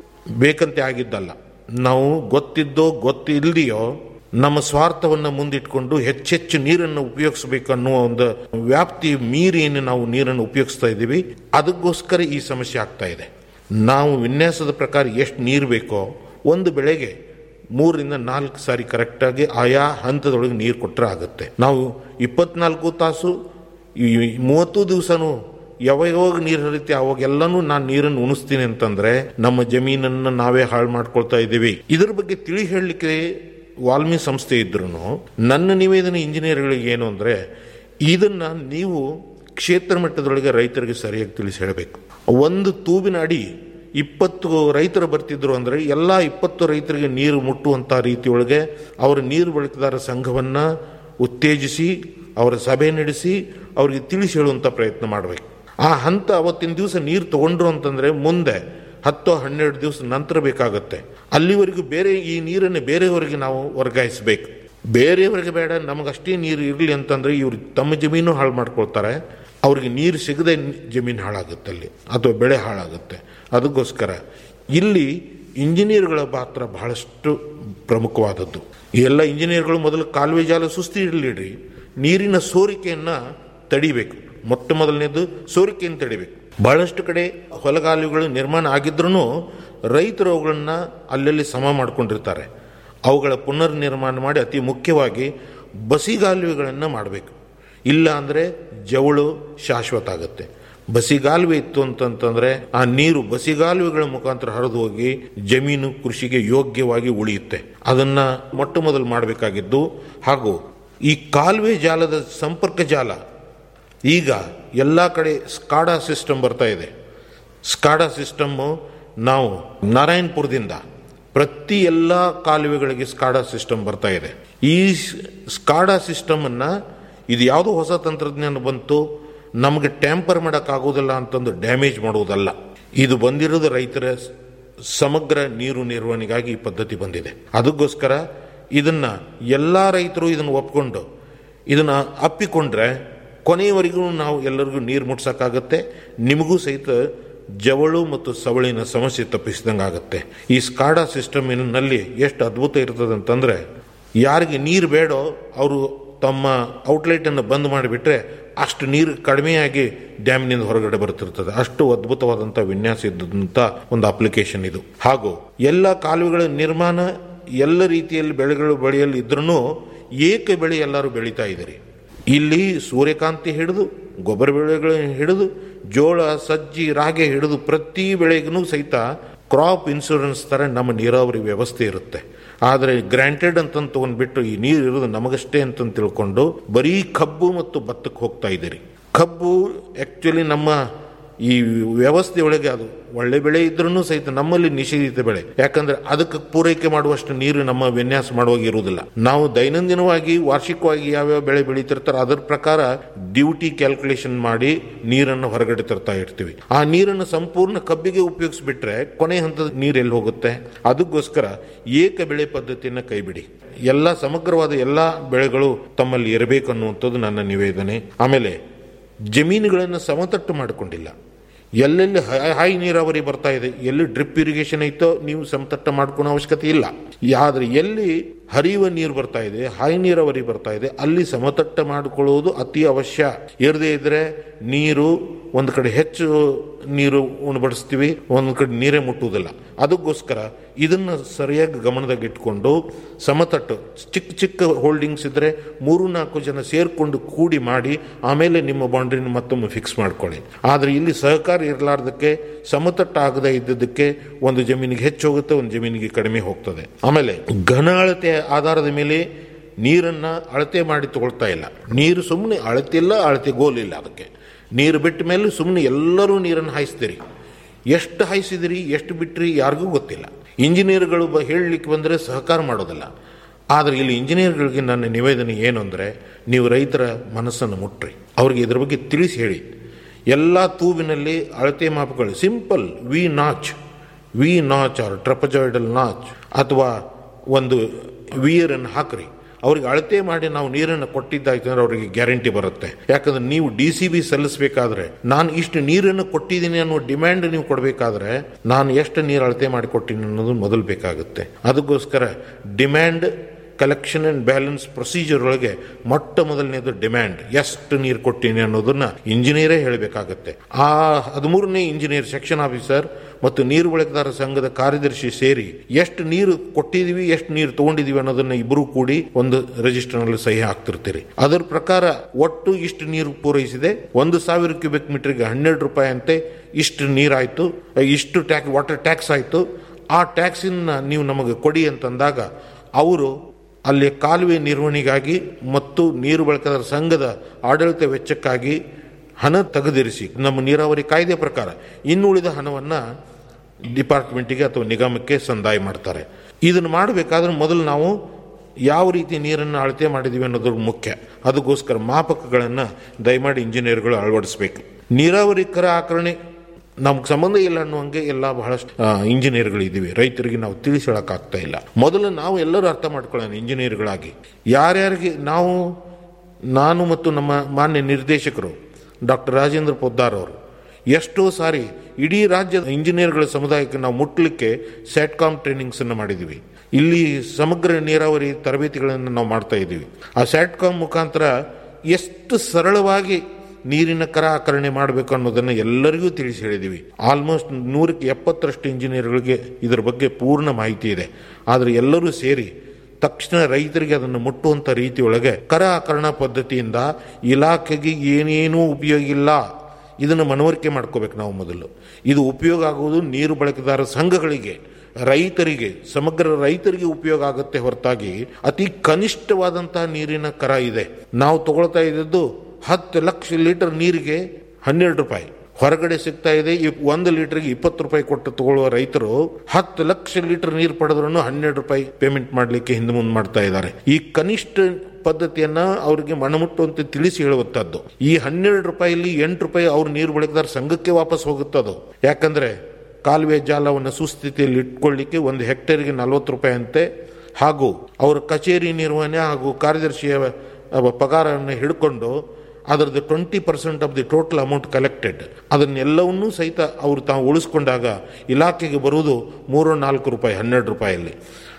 ಬೇಕಂತೆ ಆಗಿದ್ದಲ್ಲ ನಾವು ಗೊತ್ತಿದ್ದೋ ಗೊತ್ತಿಲ್ದೆಯೋ ನಮ್ಮ ಸ್ವಾರ್ಥವನ್ನು ಮುಂದಿಟ್ಕೊಂಡು ಹೆಚ್ಚೆಚ್ಚು ನೀರನ್ನು ಉಪಯೋಗಿಸಬೇಕು ಅನ್ನುವ ಒಂದು ವ್ಯಾಪ್ತಿ ಮೀರಿ ಏನು ನಾವು ನೀರನ್ನು ಉಪಯೋಗಿಸ್ತಾ ಇದ್ದೀವಿ ಅದಕ್ಕೋಸ್ಕರ ಈ ಸಮಸ್ಯೆ ಆಗ್ತಾ ಇದೆ ನಾವು ವಿನ್ಯಾಸದ ಪ್ರಕಾರ ಎಷ್ಟು ನೀರು ಬೇಕೋ ಒಂದು ಬೆಳೆಗೆ ಮೂರರಿಂದ ನಾಲ್ಕು ಸಾರಿ ಕರೆಕ್ಟಾಗಿ ಆಯಾ ಹಂತದೊಳಗೆ ನೀರು ಕೊಟ್ಟರೆ ಆಗುತ್ತೆ ನಾವು ಇಪ್ಪತ್ನಾಲ್ಕು ತಾಸು ಈ ಮೂವತ್ತು ದಿವಸನೂ ಯಾವಾಗ ಯಾವಾಗ ನೀರು ಹರಿತೆ ಅವಾಗೆಲ್ಲನೂ ನಾನು ನೀರನ್ನು ಉಣಿಸ್ತೀನಿ ಅಂತಂದ್ರೆ ನಮ್ಮ ಜಮೀನನ್ನು ನಾವೇ ಹಾಳು ಮಾಡ್ಕೊಳ್ತಾ ಇದ್ದೀವಿ ಇದ್ರ ಬಗ್ಗೆ ತಿಳಿ ಹೇಳಲಿಕ್ಕೆ ವಾಲ್ಮಿ ಸಂಸ್ಥೆ ಇದ್ರು ನನ್ನ ನಿವೇದನೆ ಇಂಜಿನಿಯರ್ಗಳಿಗೆ ಏನು ಅಂದ್ರೆ ಇದನ್ನ ನೀವು ಕ್ಷೇತ್ರ ಮಟ್ಟದೊಳಗೆ ರೈತರಿಗೆ ಸರಿಯಾಗಿ ತಿಳಿಸಿ ಹೇಳಬೇಕು ಒಂದು ತೂಬಿನ ಅಡಿ ಇಪ್ಪತ್ತು ರೈತರು ಬರ್ತಿದ್ರು ಅಂದ್ರೆ ಎಲ್ಲ ಇಪ್ಪತ್ತು ರೈತರಿಗೆ ನೀರು ಮುಟ್ಟುವಂತ ರೀತಿಯೊಳಗೆ ಅವರ ನೀರು ಬಳಕೆದಾರ ಸಂಘವನ್ನ ಉತ್ತೇಜಿಸಿ ಅವರ ಸಭೆ ನಡೆಸಿ ಅವರಿಗೆ ತಿಳಿಸಿ ಹೇಳುವಂತ ಪ್ರಯತ್ನ ಮಾಡಬೇಕು ಆ ಹಂತ ಅವತ್ತಿನ ದಿವಸ ನೀರು ತಗೊಂಡ್ರು ಅಂತಂದ್ರೆ ಮುಂದೆ ಹತ್ತು ಹನ್ನೆರಡು ದಿವಸ ನಂತರ ಬೇಕಾಗುತ್ತೆ ಅಲ್ಲಿವರೆಗೂ ಬೇರೆ ಈ ನೀರನ್ನು ಬೇರೆಯವರಿಗೆ ನಾವು ವರ್ಗಾಯಿಸಬೇಕು ಬೇರೆಯವರಿಗೆ ಬೇಡ ನಮಗಷ್ಟೇ ನೀರು ಇರಲಿ ಅಂತಂದ್ರೆ ಇವ್ರು ತಮ್ಮ ಜಮೀನು ಹಾಳು ಮಾಡ್ಕೊಳ್ತಾರೆ ಅವ್ರಿಗೆ ನೀರು ಸಿಗದೆ ಜಮೀನು ಹಾಳಾಗುತ್ತೆ ಅಲ್ಲಿ ಅಥವಾ ಬೆಳೆ ಹಾಳಾಗುತ್ತೆ ಅದಕ್ಕೋಸ್ಕರ ಇಲ್ಲಿ ಇಂಜಿನಿಯರ್ಗಳ ಪಾತ್ರ ಬಹಳಷ್ಟು ಪ್ರಮುಖವಾದದ್ದು ಈ ಎಲ್ಲ ಇಂಜಿನಿಯರ್ಗಳು ಮೊದಲು ಕಾಲುವೆ ಜಾಲ ಸುಸ್ತಿ ಇರಲಿಡ್ರಿ ನೀರಿನ ಸೋರಿಕೆಯನ್ನ ತಡಿಬೇಕು ಮೊಟ್ಟ ಮೊದಲನೇದು ಸೋರಿಕೆಯನ್ನು ತಡಿಬೇಕು ಬಹಳಷ್ಟು ಕಡೆ ಹೊಲಗಾಲುಗಳು ನಿರ್ಮಾಣ ಆಗಿದ್ರೂ ರೈತರು ಅವುಗಳನ್ನ ಅಲ್ಲಲ್ಲಿ ಸಮ ಮಾಡ್ಕೊಂಡಿರ್ತಾರೆ ಅವುಗಳ ಪುನರ್ ನಿರ್ಮಾಣ ಮಾಡಿ ಅತಿ ಮುಖ್ಯವಾಗಿ ಬಸಿಗಾಲುವೆಗಳನ್ನು ಮಾಡಬೇಕು ಇಲ್ಲ ಅಂದರೆ ಜವಳು ಶಾಶ್ವತ ಆಗುತ್ತೆ ಬಸಿಗಾಲುವೆ ಇತ್ತು ಅಂತಂತಂದ್ರೆ ಆ ನೀರು ಬಸಿಗಾಲುವೆಗಳ ಮುಖಾಂತರ ಹರಿದು ಹೋಗಿ ಜಮೀನು ಕೃಷಿಗೆ ಯೋಗ್ಯವಾಗಿ ಉಳಿಯುತ್ತೆ ಅದನ್ನ ಮೊಟ್ಟ ಮೊದಲು ಮಾಡಬೇಕಾಗಿದ್ದು ಹಾಗೂ ಈ ಕಾಲುವೆ ಜಾಲದ ಸಂಪರ್ಕ ಜಾಲ ಈಗ ಎಲ್ಲ ಕಡೆ ಸ್ಕಾಡಾ ಸಿಸ್ಟಮ್ ಬರ್ತಾ ಇದೆ ಸ್ಕಾಡಾ ಸಿಸ್ಟಮ್ಮು ನಾವು ನಾರಾಯಣಪುರದಿಂದ ಪ್ರತಿ ಎಲ್ಲ ಕಾಲುವೆಗಳಿಗೆ ಸ್ಕಾಡಾ ಸಿಸ್ಟಮ್ ಬರ್ತಾ ಇದೆ ಈ ಸ್ಕಾಡಾ ಸಿಸ್ಟಮ್ ಅನ್ನ ಇದು ಯಾವುದೋ ಹೊಸ ತಂತ್ರಜ್ಞಾನ ಬಂತು ನಮಗೆ ಟ್ಯಾಂಪರ್ ಮಾಡೋಕ್ಕಾಗೋದಿಲ್ಲ ಅಂತಂದು ಡ್ಯಾಮೇಜ್ ಮಾಡುವುದಲ್ಲ ಇದು ಬಂದಿರೋದು ರೈತರ ಸಮಗ್ರ ನೀರು ನಿರ್ವಹಣೆಗಾಗಿ ಈ ಪದ್ಧತಿ ಬಂದಿದೆ ಅದಕ್ಕೋಸ್ಕರ ಇದನ್ನ ಎಲ್ಲ ರೈತರು ಇದನ್ನು ಒಪ್ಕೊಂಡು ಇದನ್ನ ಅಪ್ಪಿಕೊಂಡ್ರೆ ಕೊನೆಯವರೆಗೂ ನಾವು ಎಲ್ಲರಿಗೂ ನೀರು ಮುಟ್ಸಕ್ಕಾಗತ್ತೆ ನಿಮಗೂ ಸಹಿತ ಜವಳು ಮತ್ತು ಸವಳಿನ ಸಮಸ್ಯೆ ತಪ್ಪಿಸಿದಂಗೆ ಆಗುತ್ತೆ ಈ ಸ್ಕಾಡಾ ಸಿಸ್ಟಮಿನಲ್ಲಿ ಎಷ್ಟು ಅದ್ಭುತ ಇರ್ತದೆ ಅಂತಂದ್ರೆ ಯಾರಿಗೆ ನೀರು ಬೇಡೋ ಅವರು ತಮ್ಮ ಔಟ್ಲೆಟ್ ಅನ್ನು ಬಂದ್ ಮಾಡಿಬಿಟ್ರೆ ಅಷ್ಟು ನೀರು ಕಡಿಮೆಯಾಗಿ ಡ್ಯಾಮ್ನಿಂದ ಹೊರಗಡೆ ಬರ್ತಿರ್ತದೆ ಅಷ್ಟು ಅದ್ಭುತವಾದಂಥ ವಿನ್ಯಾಸ ಇದ್ದಂಥ ಒಂದು ಅಪ್ಲಿಕೇಶನ್ ಇದು ಹಾಗೂ ಎಲ್ಲ ಕಾಲುವೆಗಳ ನಿರ್ಮಾಣ ಎಲ್ಲ ರೀತಿಯಲ್ಲಿ ಬೆಳೆಗಳು ಬೆಳೆಯಲು ಇದ್ರೂ ಏಕ ಬೆಳೆ ಎಲ್ಲರೂ ಬೆಳೀತಾ ಇದ್ದೀರಿ ಇಲ್ಲಿ ಸೂರ್ಯಕಾಂತಿ ಹಿಡಿದು ಗೊಬ್ಬರ ಬೆಳೆಗಳನ್ನು ಹಿಡಿದು ಜೋಳ ಸಜ್ಜಿ ರಾಗಿ ಹಿಡಿದು ಪ್ರತಿ ಬೆಳೆಗೂ ಸಹಿತ ಕ್ರಾಪ್ ಇನ್ಶೂರೆನ್ಸ್ ಥರ ನಮ್ಮ ನೀರಾವರಿ ವ್ಯವಸ್ಥೆ ಇರುತ್ತೆ ಆದರೆ ಗ್ರಾಂಟೆಡ್ ಅಂತ ತಗೊಂಡ್ಬಿಟ್ಟು ಈ ನೀರು ಇರೋದು ನಮಗಷ್ಟೇ ಅಂತ ತಿಳ್ಕೊಂಡು ಬರೀ ಕಬ್ಬು ಮತ್ತು ಭತ್ತಕ್ಕೆ ಹೋಗ್ತಾ ಇದ್ದೀರಿ ಕಬ್ಬು ಆಕ್ಚುಲಿ ನಮ್ಮ ಈ ವ್ಯವಸ್ಥೆ ಒಳಗೆ ಅದು ಒಳ್ಳೆ ಬೆಳೆ ಇದ್ರೂ ಸಹಿತ ನಮ್ಮಲ್ಲಿ ನಿಷೇಧಿತ ಬೆಳೆ ಯಾಕಂದ್ರೆ ಅದಕ್ಕೆ ಪೂರೈಕೆ ಮಾಡುವಷ್ಟು ನೀರು ನಮ್ಮ ವಿನ್ಯಾಸ ಮಾಡುವಾಗ ಇರುವುದಿಲ್ಲ ನಾವು ದೈನಂದಿನವಾಗಿ ವಾರ್ಷಿಕವಾಗಿ ಯಾವ್ಯಾವ ಬೆಳೆ ಬೆಳೀತಿರ್ತಾರೋ ಅದರ ಪ್ರಕಾರ ಡ್ಯೂಟಿ ಕ್ಯಾಲ್ಕುಲೇಷನ್ ಮಾಡಿ ನೀರನ್ನು ಹೊರಗಡೆ ತರ್ತಾ ಇರ್ತೀವಿ ಆ ನೀರನ್ನು ಸಂಪೂರ್ಣ ಕಬ್ಬಿಗೆ ಉಪಯೋಗಿಸ್ಬಿಟ್ರೆ ಕೊನೆ ಹಂತದ ನೀರು ಎಲ್ಲಿ ಹೋಗುತ್ತೆ ಅದಕ್ಕೋಸ್ಕರ ಏಕ ಬೆಳೆ ಪದ್ಧತಿಯನ್ನು ಕೈಬಿಡಿ ಎಲ್ಲ ಸಮಗ್ರವಾದ ಎಲ್ಲ ಬೆಳೆಗಳು ತಮ್ಮಲ್ಲಿ ಇರಬೇಕು ಅನ್ನುವಂಥದ್ದು ನನ್ನ ನಿವೇದನೆ ಆಮೇಲೆ ಜಮೀನುಗಳನ್ನು ಸಮತಟ್ಟು ಮಾಡಿಕೊಂಡಿಲ್ಲ ಎಲ್ಲೆಲ್ಲಿ ಹೈ- ಹೈ ನೀರಾವರಿ ಬರ್ತಾ ಇದೆ ಎಲ್ಲಿ ಡ್ರಿಪ್ ಇರಿಗೇಷನ್ ಐತೋ ನೀವು ಸಮತಟ್ಟ ಮಾಡ್ಕೊಳೋ ಅವಶ್ಯಕತೆ ಇಲ್ಲ ಆದ್ರೆ ಎಲ್ಲಿ ಹರಿಯುವ ನೀರು ಬರ್ತಾ ಇದೆ ಹೈ ನೀರಾವರಿ ಬರ್ತಾ ಇದೆ ಅಲ್ಲಿ ಸಮತಟ್ಟ ಮಾಡಿಕೊಳ್ಳುವುದು ಅತಿ ಅವಶ್ಯ ಇರದೇ ಇದ್ರೆ ನೀರು ಒಂದು ಕಡೆ ಹೆಚ್ಚು ನೀರು ಉಣಬಡಿಸ್ತೀವಿ ಒಂದು ಕಡೆ ನೀರೇ ಮುಟ್ಟುವುದಿಲ್ಲ ಅದಕ್ಕೋಸ್ಕರ ಇದನ್ನು ಸರಿಯಾಗಿ ಗಮನದಾಗ ಇಟ್ಕೊಂಡು ಸಮತಟ್ಟು ಚಿಕ್ಕ ಚಿಕ್ಕ ಹೋಲ್ಡಿಂಗ್ಸ್ ಇದ್ರೆ ಮೂರು ನಾಲ್ಕು ಜನ ಸೇರ್ಕೊಂಡು ಕೂಡಿ ಮಾಡಿ ಆಮೇಲೆ ನಿಮ್ಮ ಬೌಂಡ್ರಿನ ಮತ್ತೊಮ್ಮೆ ಫಿಕ್ಸ್ ಮಾಡ್ಕೊಳ್ಳಿ ಆದರೆ ಇಲ್ಲಿ ಸಹಕಾರ ಇರಲಾರ್ದಕ್ಕೆ ಸಮತಟ್ಟು ಆಗದೇ ಇದ್ದದಕ್ಕೆ ಒಂದು ಜಮೀನಿಗೆ ಹೆಚ್ಚು ಹೋಗುತ್ತೆ ಒಂದು ಜಮೀನಿಗೆ ಕಡಿಮೆ ಹೋಗ್ತದೆ ಆಮೇಲೆ ಘನ ಅಳತೆ ಆಧಾರದ ಮೇಲೆ ನೀರನ್ನ ಅಳತೆ ಮಾಡಿ ತಗೊಳ್ತಾ ಇಲ್ಲ ನೀರು ಸುಮ್ಮನೆ ಅಳತಿಲ್ಲ ಅಳತೆ ಗೋಲಿಲ್ಲ ಅದಕ್ಕೆ ನೀರು ಬಿಟ್ಟ ಮೇಲೆ ಸುಮ್ಮನೆ ಎಲ್ಲರೂ ನೀರನ್ನು ಹಾಯಿಸ್ತೀರಿ ಎಷ್ಟು ಹಾಯಿಸಿದಿರಿ ಎಷ್ಟು ಬಿಟ್ರಿ ಯಾರಿಗೂ ಗೊತ್ತಿಲ್ಲ ಇಂಜಿನಿಯರ್ಗಳು ಬ ಹೇಳಲಿಕ್ಕೆ ಬಂದರೆ ಸಹಕಾರ ಮಾಡೋದಿಲ್ಲ ಆದರೆ ಇಲ್ಲಿ ಇಂಜಿನಿಯರ್ಗಳಿಗೆ ನನ್ನ ನಿವೇದನೆ ಏನು ಅಂದರೆ ನೀವು ರೈತರ ಮನಸ್ಸನ್ನು ಮುಟ್ರಿ ಅವ್ರಿಗೆ ಇದ್ರ ಬಗ್ಗೆ ತಿಳಿಸಿ ಹೇಳಿ ಎಲ್ಲ ತೂಬಿನಲ್ಲಿ ಅಳತೆ ಮಾಪಗಳು simple V notch V notch or trapezoidal notch ಅಥವಾ ಒಂದು ವಿಯರನ್ನು ಹಾಕ್ರಿ ಅವ್ರಿಗೆ ಅಳತೆ ಮಾಡಿ ನಾವು ನೀರನ್ನು ಕೊಟ್ಟಿದ್ದಾಯ್ತು ಅಂದ್ರೆ ಅವರಿಗೆ ಗ್ಯಾರಂಟಿ ಬರುತ್ತೆ ಯಾಕಂದ್ರೆ ನೀವು ಡಿ ಸಿ ಬಿ ಸಲ್ಲಿಸಬೇಕಾದ್ರೆ ನಾನು ಇಷ್ಟು ನೀರನ್ನು ಕೊಟ್ಟಿದ್ದೀನಿ ಅನ್ನೋ ಡಿಮ್ಯಾಂಡ್ ನೀವು ಕೊಡಬೇಕಾದ್ರೆ ನಾನು ಎಷ್ಟು ನೀರು ಅಳತೆ ಮಾಡಿ ಕೊಟ್ಟಿನಿ ಅನ್ನೋದು ಮೊದಲು ಬೇಕಾಗುತ್ತೆ ಅದಕ್ಕೋಸ್ಕರ demand collection and balance procedure ಒಳಗೆ ಮೊಟ್ಟ ಮೊದಲನೇದು ಡಿಮ್ಯಾಂಡ್ ಎಷ್ಟು ನೀರು ಕೊಟ್ಟಿನಿ ಅನ್ನೋದನ್ನ ಇಂಜಿನಿಯರೇ ಹೇಳಬೇಕಾಗತ್ತೆ ಆ ಹದಿಮೂರನೇ ಇಂಜಿನಿಯರ್ ಸೆಕ್ಷನ್ ಆಫೀಸರ್ ಮತ್ತು ನೀರು ಬಳಕೆದಾರ ಸಂಘದ ಕಾರ್ಯದರ್ಶಿ ಸೇರಿ ಎಷ್ಟು ನೀರು ಕೊಟ್ಟಿದೀವಿ ಎಷ್ಟು ನೀರು ತಗೊಂಡಿದೀವಿ ಅನ್ನೋದನ್ನ ಇಬ್ಬರು ಕೂಡಿ ಒಂದು ರಿಜಿಸ್ಟರ್ ನಲ್ಲಿ ಸಹಿ ಹಾಕ್ತಿರ್ತೀರಿ ಅದರ ಪ್ರಕಾರ ಒಟ್ಟು ಇಷ್ಟು ನೀರು ಪೂರೈಸಿದೆ ಒಂದು ಸಾವಿರ ಕ್ಯೂಬಿಕ್ ಮೀಟರ್ಗೆ ಹನ್ನೆರಡು ರೂಪಾಯಿ ಅಂತೆ ಇಷ್ಟು ನೀರಾಯ್ತು ಇಷ್ಟು ಟ್ಯಾಕ್ಸ್ ವಾಟರ್ ಟ್ಯಾಕ್ಸ್ ಆಯ್ತು ಆ ಟ್ಯಾಕ್ಸಿನ ನೀವು ನಮಗೆ ಕೊಡಿ ಅಂತಂದಾಗ ಅವರು ಅಲ್ಲಿ ಕಾಲುವೆ ನಿರ್ವಹಣೆಗಾಗಿ ಮತ್ತು ನೀರು ಬಳಕೆದಾರ ಸಂಘದ ಆಡಳಿತ ವೆಚ್ಚಕ್ಕಾಗಿ ಹಣ ತೆಗೆದಿರಿಸಿ ನಮ್ಮ ನೀರಾವರಿ ಕಾಯ್ದೆ ಪ್ರಕಾರ ಇನ್ನುಳಿದ ಹಣವನ್ನು ಡಿಪಾರ್ಟ್ಮೆಂಟಿಗೆ ಅಥವಾ ನಿಗಮಕ್ಕೆ ಸಂದಾಯ ಮಾಡ್ತಾರೆ ಇದನ್ನು ಮಾಡಬೇಕಾದ್ರೆ ಮೊದಲು ನಾವು ಯಾವ ರೀತಿ ನೀರನ್ನು ಅಳತೆ ಮಾಡಿದ್ದೀವಿ ಅನ್ನೋದ್ರ ಮುಖ್ಯ ಅದಕ್ಕೋಸ್ಕರ ಮಾಪಕಗಳನ್ನು ದಯಮಾಡಿ ಇಂಜಿನಿಯರ್ಗಳು ಅಳವಡಿಸಬೇಕು ನೀರಾವರಿ ಕರ ಆಕರಣೆ ನಮ್ಗೆ ಸಂಬಂಧ ಇಲ್ಲ ಅನ್ನುವಂಗೆ ಎಲ್ಲ ಬಹಳಷ್ಟು ಇಂಜಿನಿಯರ್ಗಳು ಇದ್ದೀವಿ ರೈತರಿಗೆ ನಾವು ತಿಳಿಸಿ ಹೇಳಕ್ಕಾಗ್ತಾ ಇಲ್ಲ ಮೊದಲು ನಾವು ಎಲ್ಲರೂ ಅರ್ಥ ಮಾಡ್ಕೊಳ್ಳೋಣ ಇಂಜಿನಿಯರ್ಗಳಾಗಿ ಯಾರ್ಯಾರಿಗೆ ನಾವು ನಾನು ಮತ್ತು ನಮ್ಮ ಮಾನ್ಯ ನಿರ್ದೇಶಕರು ಡಾಕ್ಟರ್ ರಾಜೇಂದ್ರ ಪೊದ್ದಾರ್ ಅವರು ಎಷ್ಟೋ ಸಾರಿ ಇಡೀ ರಾಜ್ಯದ ಇಂಜಿನಿಯರ್ಗಳ ಸಮುದಾಯಕ್ಕೆ ನಾವು ಮುಟ್ಲಿಕ್ಕೆ ಸ್ಯಾಟ್ಕಾಮ್ ಟ್ರೈನಿಂಗ್ಸ್ ಅನ್ನು ಮಾಡಿದ್ದೀವಿ ಇಲ್ಲಿ ಸಮಗ್ರ ನೀರಾವರಿ ತರಬೇತಿಗಳನ್ನು ನಾವು ಮಾಡ್ತಾ ಇದ್ದೀವಿ ಆ ಸ್ಯಾಟ್ಕಾಮ್ ಮುಖಾಂತರ ಎಷ್ಟು ಸರಳವಾಗಿ ನೀರಿನ ಕರ ಆಕರಣೆ ಮಾಡಬೇಕು ಅನ್ನೋದನ್ನು ಎಲ್ಲರಿಗೂ ತಿಳಿಸಿ ಹೇಳಿದ್ದೀವಿ ಆಲ್ಮೋಸ್ಟ್ ನೂರಕ್ಕೆ ಎಪ್ಪತ್ತರಷ್ಟು ಇಂಜಿನಿಯರ್ಗಳಿಗೆ ಇದರ ಬಗ್ಗೆ ಪೂರ್ಣ ಮಾಹಿತಿ ಇದೆ ಆದರೆ ಎಲ್ಲರೂ ಸೇರಿ ತಕ್ಷಣ ರೈತರಿಗೆ ಅದನ್ನು ಮುಟ್ಟುವಂತ ರೀತಿಯೊಳಗೆ ಕರ ಆಕರಣ ಪದ್ಧತಿಯಿಂದ ಇಲಾಖೆಗೆ ಏನೇನೂ ಉಪಯೋಗ ಇಲ್ಲ ಇದನ್ನು ಮನವರಿಕೆ ಮಾಡ್ಕೋಬೇಕು ನಾವು ಮೊದಲು ಇದು ಉಪಯೋಗ ಆಗುವುದು ನೀರು ಬಳಕೆದಾರ ಸಂಘಗಳಿಗೆ ರೈತರಿಗೆ ಸಮಗ್ರ ರೈತರಿಗೆ ಉಪಯೋಗ ಆಗುತ್ತೆ ಹೊರತಾಗಿ ಅತಿ ಕನಿಷ್ಠವಾದಂತಹ ನೀರಿನ ಕರ ಇದೆ ನಾವು ತಗೊಳ್ತಾ ಇದ್ದದ್ದು ಹತ್ತು ಲಕ್ಷ ಲೀಟರ್ ನೀರಿಗೆ ಹನ್ನೆರಡು ರೂಪಾಯಿ ಹೊರಗಡೆ ಸಿಗ್ತಾ ಇದೆ ಈ- ಒಂದು ಲೀಟರ್ಗೆ ಇಪ್ಪತ್ತು ರೂಪಾಯಿ ಕೊಟ್ಟು ತಗೊಳ್ಳುವ ರೈತರು ಹತ್ತು ಲಕ್ಷ ಲೀಟರ್ ನೀರು ಪಡೆದ್ರು ಹನ್ನೆರಡು ರೂಪಾಯಿ ಪೇಮೆಂಟ್ ಮಾಡಲಿಕ್ಕೆ ಹಿಂದೆ ಮುಂದೆ ಮಾಡ್ತಾ ಇದ್ದಾರೆ ಈ ಕನಿಷ್ಠ ಪದ್ಧತಿಯನ್ನ ಅವರಿಗೆ ಮನಮುಟ್ಟುವಂತೆ ತಿಳಿಸಿ ಹೇಳುವಂತದ್ದು ಈ ಹನ್ನೆರಡು ರೂಪಾಯಿಲಿ ಎಂಟು ರೂಪಾಯಿ ಅವ್ರ ನೀರು ಬಳಕೆದಾರ ಸಂಘಕ್ಕೆ ವಾಪಸ್ ಹೋಗುತ್ತದು ಯಾಕಂದ್ರೆ ಕಾಲುವೆ ಜಾಲವನ್ನು ಸುಸ್ಥಿತಿಯಲ್ಲಿ ಇಟ್ಕೊಳ್ಳಿಕ್ಕೆ ಒಂದು ಹೆಕ್ಟೇರ್ಗೆ ನಲವತ್ತು ರೂಪಾಯಿ ಅಂತೆ ಹಾಗೂ ಅವರ ಕಚೇರಿ ನಿರ್ವಹಣೆ ಹಾಗೂ ಕಾರ್ಯದರ್ಶಿಯ ಅವ ಪಗಾರವನ್ನು ಹಿಡ್ಕೊಂಡು ಅದರದ್ದು twenty percent of the total amount collected ಅದನ್ನೆಲ್ಲವನ್ನೂ ಸಹಿತ ಅವರು ತಾವು ಉಳಿಸ್ಕೊಂಡಾಗ ಇಲಾಖೆಗೆ ಬರುವುದು ಮೂರು ನಾಲ್ಕು ರೂಪಾಯಿ ಹನ್ನೆರಡು ರೂಪಾಯಲ್ಲಿ